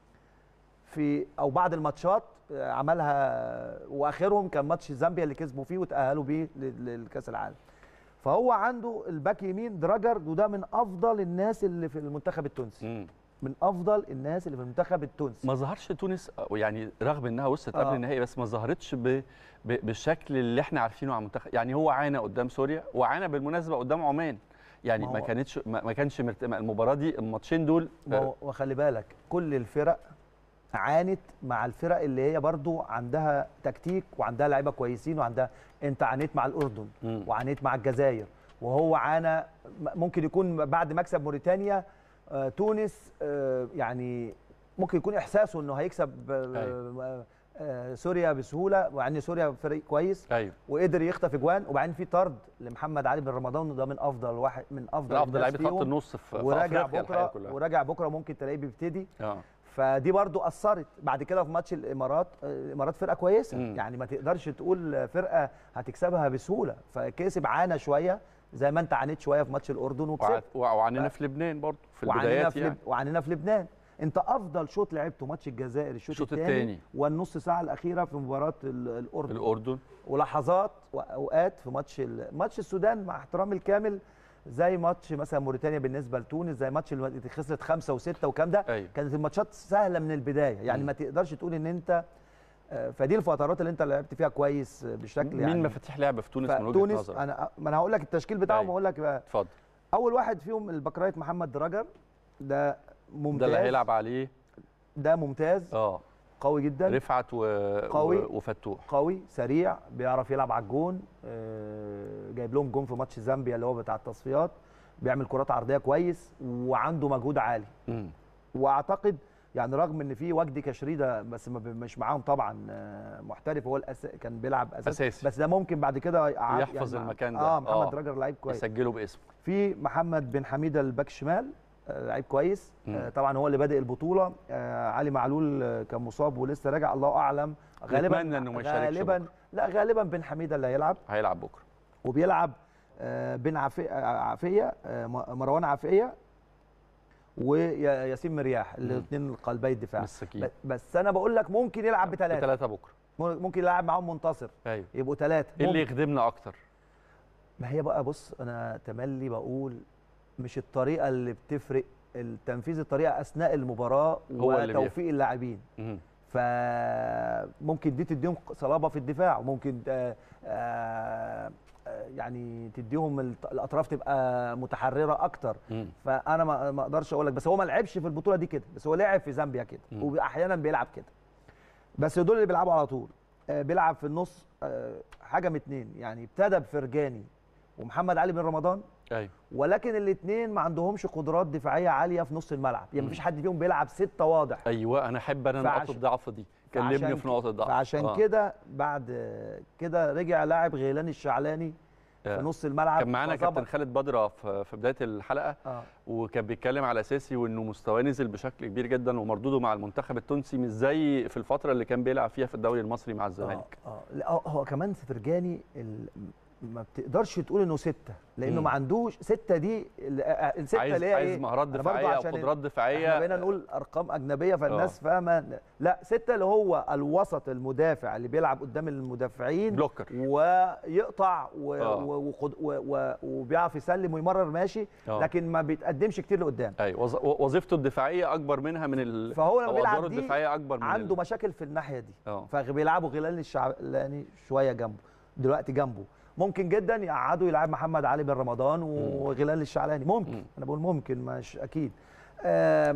في او بعض الماتشات آه، عملها واخرهم كان ماتش زامبيا اللي كسبوا فيه وتاهلوا بيه ل- لكاس العالم فهو عنده الباك يمين دراجر وده من افضل الناس اللي في المنتخب التونسي مم. من افضل الناس اللي في المنتخب التونسي ما ظهرش تونس يعني رغم انها وصلت قبل آه. النهائي بس ما ظهرتش ب... ب... بالشكل اللي احنا عارفينه عن المنتخب يعني هو عانى قدام سوريا وعانى بالمناسبه قدام عمان يعني ما ما هو- كانتش ما ما كانش مرت... المباراه دي الماتشين دول ما هو- وخلي بالك كل الفرق عانت مع الفرق اللي هي برضو عندها تكتيك وعندها لعيبه كويسين وعندها انت عانيت مع الاردن مم. وعانيت مع الجزائر وهو عانى م- ممكن يكون بعد مكسب موريتانيا آه، تونس آه، يعني ممكن يكون احساسه انه هيكسب آه، أيوة. آه، آه، سوريا بسهوله مع ان سوريا فريق كويس ايوه وقدر يخطف اجوان وبعدين في طرد لمحمد علي بن رمضان وده من افضل واحد من افضل من افضل الناس لعيبه خط فيهم. النص في, في وراجع افريقيا الحقيقه بكره كلها وراجع بكره ممكن تلاقيه بيبتدي اه فدي برضو اثرت بعد كده في ماتش الامارات آه، الامارات فرقه كويسه مم. يعني ما تقدرش تقول فرقه هتكسبها بسهوله فكسب عانى شويه زي ما انت عانيت شويه في ماتش الاردن وكسبت وع- وعانينا في لبنان برضه في وعانينا البدايات في يعني لب... وعانينا في لبنان انت افضل شوط لعبته ماتش الجزائر الشوط الشوط الثاني التاني. والنص ساعه الاخيره في مباراه ال- الاردن الاردن ولحظات واوقات في ماتش ال- ماتش السودان مع احترامي الكامل زي ماتش مثلا موريتانيا بالنسبه لتونس زي ماتش اللي خسرت خمسه وسته والكلام ده أيوة. كانت الماتشات سهله من البدايه يعني مم. ما تقدرش تقول ان انت آه، فدي الفترات اللي انت لعبت فيها كويس آه، بشكل مين يعني مفاتيح لعب في تونس من وجهه فتونس نظرك انا ما انا هقول لك التشكيل بتاعهم أيوة. واقول لك بقى اتفضل اول واحد فيهم البكرايت محمد دراجر ده ممتاز ده اللي هيلعب عليه ده ممتاز اه قوي جدا رفعت و... قوي. و... وفتوح قوي سريع بيعرف يلعب على الجون آه، جايب لهم جون في ماتش زامبيا اللي هو بتاع التصفيات بيعمل كرات عرضيه كويس وعنده مجهود عالي مم. واعتقد يعني رغم ان في وجدي كشريده بس ما بي- مش معاهم طبعا آه، محترف هو الأس... كان بيلعب اساسي أساسي. بس ده ممكن بعد كده يقعد- يحفظ مع- المكان ده. اه محمد آه. راجر لعيب كويس يسجله باسمه في محمد بن حميده الباك شمال آه، لعيب كويس مم. آه، طبعا هو اللي بادئ البطوله آه، علي معلول آه، كان مصاب ولسه راجع الله اعلم غالبا نتمنى إنه ما يشاركش غالبا بكرة. لا غالبا بن حميده اللي هيلعب هيلعب بكره وبيلعب آه، بن عفي- آه، عافيه آه، م- مروان عافيه وياسين مرياح الاثنين قلبي الدفاع مساكين ب- بس انا بقول لك ممكن يلعب بثلاثه ثلاثه بكره ممكن يلعب معاهم منتصر ايوه يبقوا ثلاثه ايه اللي يخدمنا اكتر ما هي بقى بص انا تملي بقول مش الطريقه اللي بتفرق التنفيذ الطريقه اثناء المباراه هو اللي وتوفيق اللاعبين مم. فممكن دي تديهم صلابه في الدفاع وممكن آه، آه، آه، يعني تديهم الط- الاطراف تبقى متحرره اكتر مم. فانا ما ما اقدرش اقول لك بس هو ما لعبش في البطوله دي كده بس هو لعب في زامبيا كده مم. واحيانا بيلعب كده بس دول اللي بيلعبوا على طول آه، بيلعب في النص آه، حاجه من اتنين يعني ابتدى بفرجاني ومحمد علي بن رمضان ايوه ولكن الاثنين ما عندهمش قدرات دفاعيه عاليه في نص الملعب يعني مفيش حد فيهم بيلعب ستة واضح ايوه انا احب انا فعش- نقاط الضعف دي كلمني فعشان في نقط الضعف فعشان آه. كده بعد كده رجع لاعب غيلان الشعلاني آه. في نص الملعب كان معانا فظبط. كابتن خالد بدره في في بدايه الحلقه اه وكان بيتكلم على اساسي وانه مستواه نزل بشكل كبير جدا ومردوده مع المنتخب التونسي مش زي في الفتره اللي كان بيلعب فيها في الدوري المصري مع الزمالك اه, آه. لا هو- هو كمان فرجاني ال... ما بتقدرش تقول انه سته لانه مم. ما عندوش سته دي ال- آه، السته عايز اللي هي عايز ايه مهارات أنا برضو دفاعيه او عشان قدرات دفاعيه احنا بقينا نقول ارقام اجنبيه فالناس فاهمه لا سته اللي هو الوسط المدافع اللي بيلعب قدام المدافعين بلوكر ويقطع و... آه. و... وقد- و... و... وبيعرف يسلم ويمرر ماشي آه. لكن ما بيتقدمش كتير لقدام ايوه وظ- وظيفته الدفاعيه اكبر منها من ال... فهو لما أو بيلعب أدواره دي الدفاعيه اكبر من عنده ال... مشاكل في الناحيه دي اه فبيلعبوا غيلان الشعلاني شويه جنبه دلوقتي جنبه ممكن جدا يقعدوا يلعب محمد علي بن رمضان وغيلان الشعلاني ممكن مم. انا بقول ممكن مش اكيد آه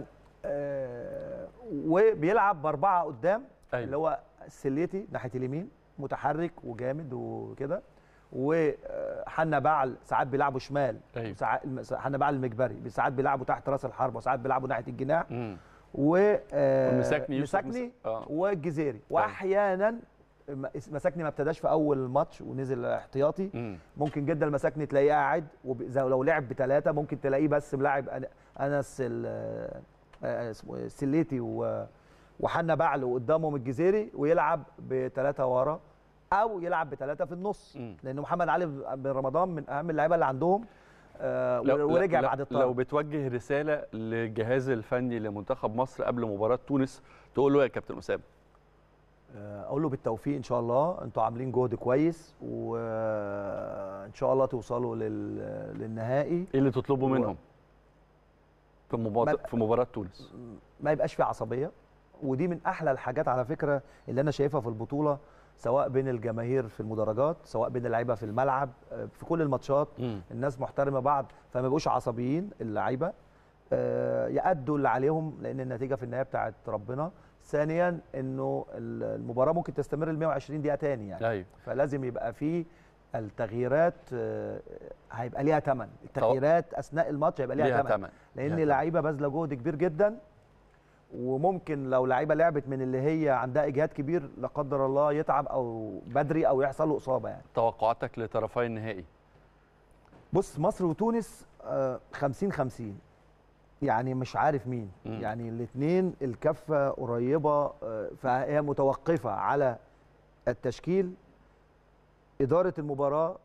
آه وبيلعب باربعه قدام أيوة. اللي هو سليتي ناحيه اليمين متحرك وجامد وكده وحنا بعل ساعات بيلعبوا شمال أيوة. ساعات حنا بعل المجبري ساعات بيلعبوا تحت راس الحربه وساعات بيلعبوا ناحيه الجناح مم. و آه، والمساكني يوسف مساكني مس- آه. والجزيري واحيانا م- مساكني ما ابتداش في اول ماتش ونزل احتياطي مم. ممكن جدا المساكني تلاقيه قاعد وب- زي لو لعب بثلاثه ممكن تلاقيه بس ملاعب أن- انس ال- آه، اسمه إيه، السليتي و- وحنا بعل وقدامهم الجزيري ويلعب بثلاثه ورا او يلعب بثلاثه في النص مم. لان محمد علي بن رمضان من اهم اللعيبه اللي عندهم آه، لو- ورجع لو- بعد لو الطرد بتوجه رساله للجهاز الفني لمنتخب مصر قبل مباراه تونس تقول له إيه يا كابتن اسامه آه، اقول له بالتوفيق ان شاء الله انتوا عاملين جهد كويس وان شاء الله توصلوا لل- للنهائي ايه اللي تطلبه و- منهم في مباراه ما- في مباراه تونس ما يبقاش في عصبيه ودي من احلى الحاجات على فكره اللي انا شايفها في البطوله سواء بين الجماهير في المدرجات سواء بين اللعيبه في الملعب آه، في كل الماتشات مم. الناس محترمه بعض فما يبقوش عصبيين اللعيبه آه، يأدوا اللي عليهم لان النتيجه في النهايه بتاعت ربنا ثانيا انه المباراه ممكن تستمر ل 120 دقيقه تاني يعني ايوه فلازم يبقى في التغييرات آه، هيبقى ليها ثمن التغييرات اثناء الماتش هيبقى ليها ليها ثمن ثمن لان ليها تمن. لعيبه باذله جهد كبير جدا وممكن لو لعيبه لعبت من اللي هي عندها اجهاد كبير لا قدر الله يتعب او بدري او يحصل له اصابه يعني توقعاتك لطرفي النهائي بص مصر وتونس آه، 50 50 يعني مش عارف مين مم. يعني الاثنين الكفه قريبه آه، فهي متوقفه على التشكيل اداره المباراه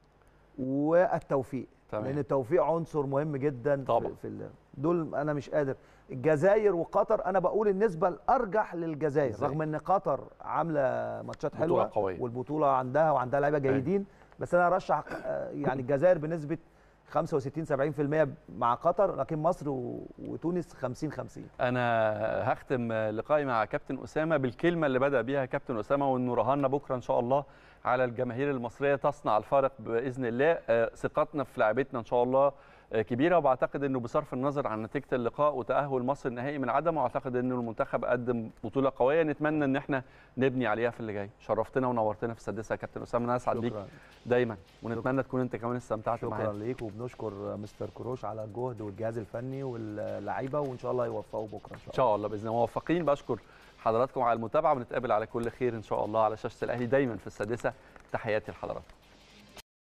والتوفيق تمام. لان التوفيق عنصر مهم جدا طبعا. في, في ال- دول انا مش قادر الجزائر وقطر انا بقول النسبه الارجح للجزائر الجزائر. رغم ان قطر عامله ماتشات بطولة حلوه قوية. والبطوله عندها وعندها لعيبه جيدين بس انا ارشح آه، يعني الجزائر بنسبه 65 70% مع قطر لكن مصر و- وتونس 50 50 انا هختم لقائي مع كابتن اسامه بالكلمه اللي بدا بيها كابتن اسامه وانه رهنا بكره ان شاء الله على الجماهير المصريه تصنع الفارق باذن الله آه، ثقتنا في لاعبتنا ان شاء الله آه، كبيره وبعتقد انه بصرف النظر عن نتيجه اللقاء وتاهل مصر النهائي من عدمه اعتقد انه المنتخب قدم بطوله قويه نتمنى ان احنا نبني عليها في اللي جاي شرفتنا ونورتنا في السادسه يا كابتن اسامه انا اسعد بيك شكرا دايما ونتمنى تكون انت كمان استمتعت شكرا معانا ليك وبنشكر مستر كروش على الجهد والجهاز الفني واللعيبه وان شاء الله يوفقوا بكره ان شاء ان الله شاء الله باذن الله موفقين بشكر حضراتكم على المتابعه ونتقابل على كل خير ان شاء الله على شاشه الاهلي دايما في السادسه تحياتي لحضراتكم